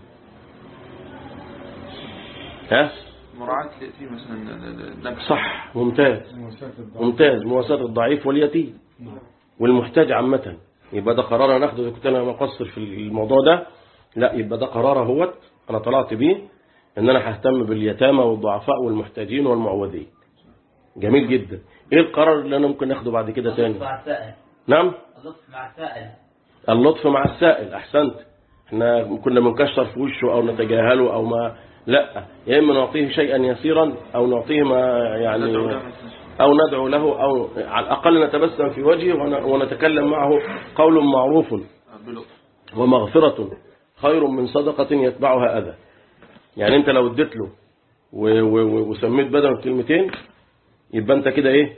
ها مراعاة في مثلا نبح صح ممتاز ممتاز مواساة الضعيف واليتيم والمحتاج عامة يبقى ده قرار انا اخده إذا كنت انا مقصر في الموضوع ده لا يبقى ده قرار اهوت انا طلعت بيه ان انا ههتم باليتامى والضعفاء والمحتاجين والمعوذين جميل جدا ايه القرار اللي انا ممكن اخده بعد كده تاني مع السائل نعم اللطف مع السائل اللطف مع السائل احسنت احنا كنا بنكشر في وشه او نتجاهله او ما لا يا اما نعطيه شيئا يسيرا او نعطيه ما يعني ندعو له. او ندعو له او على الاقل نتبسم في وجهه ون- ونتكلم معه قول معروف بلطف ومغفرة خير من صدقة يتبعها أذى يعني أنت لو اديت له و- و- و- وسميت بدل كلمتين يبقى أنت كده إيه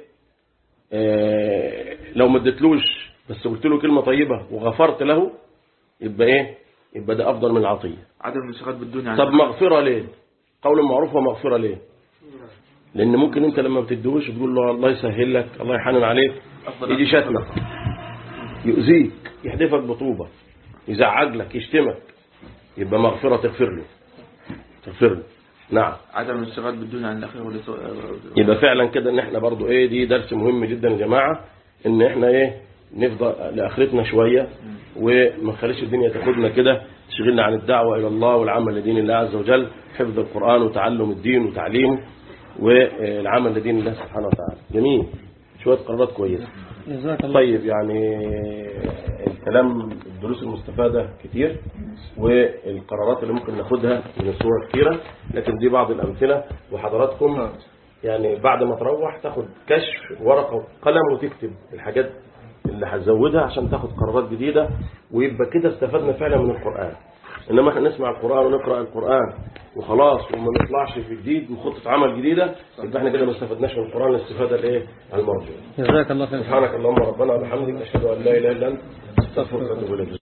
آه، لو ما اديتلوش بس قلت له كلمة طيبة وغفرت له يبقى إيه يبقى ده أفضل من العطية عدم الانشغال بالدنيا عن طب مغفرة ليه قول معروف ومغفرة ليه لأن ممكن أنت لما بتديهوش تقول له الله يسهل لك الله يحنن عليك أفضل يجي شتمك يؤذيك يحدفك بطوبة يزعج لك يشتمك يبقى مغفرة تغفر له تغفر له نعم عدم الانشغال بالدنيا عن الاخره واللي يبقى فعلا كده ان احنا برضو ايه دي درس مهم جدا يا جماعة ان احنا ايه نفضل لاخرتنا شوية وما نخليش الدنيا تاخدنا كده تشغلنا عن الدعوة الى الله والعمل لدين الله عز وجل حفظ القرآن وتعلم الدين وتعليمه والعمل لدين الله سبحانه وتعالى جميل شوية قرارات كويسة جزاك الله طيب يعني الكلام الدروس المستفادة كتير والقرارات اللي ممكن ناخدها من الصور كتيرة لكن دي بعض الأمثلة وحضراتكم يعني بعد ما تروح تاخد كشف ورقة وقلم وتكتب الحاجات اللي هتزودها عشان تاخد قرارات جديدة ويبقى كده استفدنا فعلا من القرآن إنما احنا نسمع القرآن ونقرأ القرآن وخلاص وما نطلعش في جديد وخطة عمل جديدة يبقى احنا كده ما استفدناش من القرآن الاستفادة الايه المرجوة جزاك الله خير سبحانك اللهم ربنا وبحمدك أشهد أن لا إله إلا أنت أستغفرك وأتوب إليك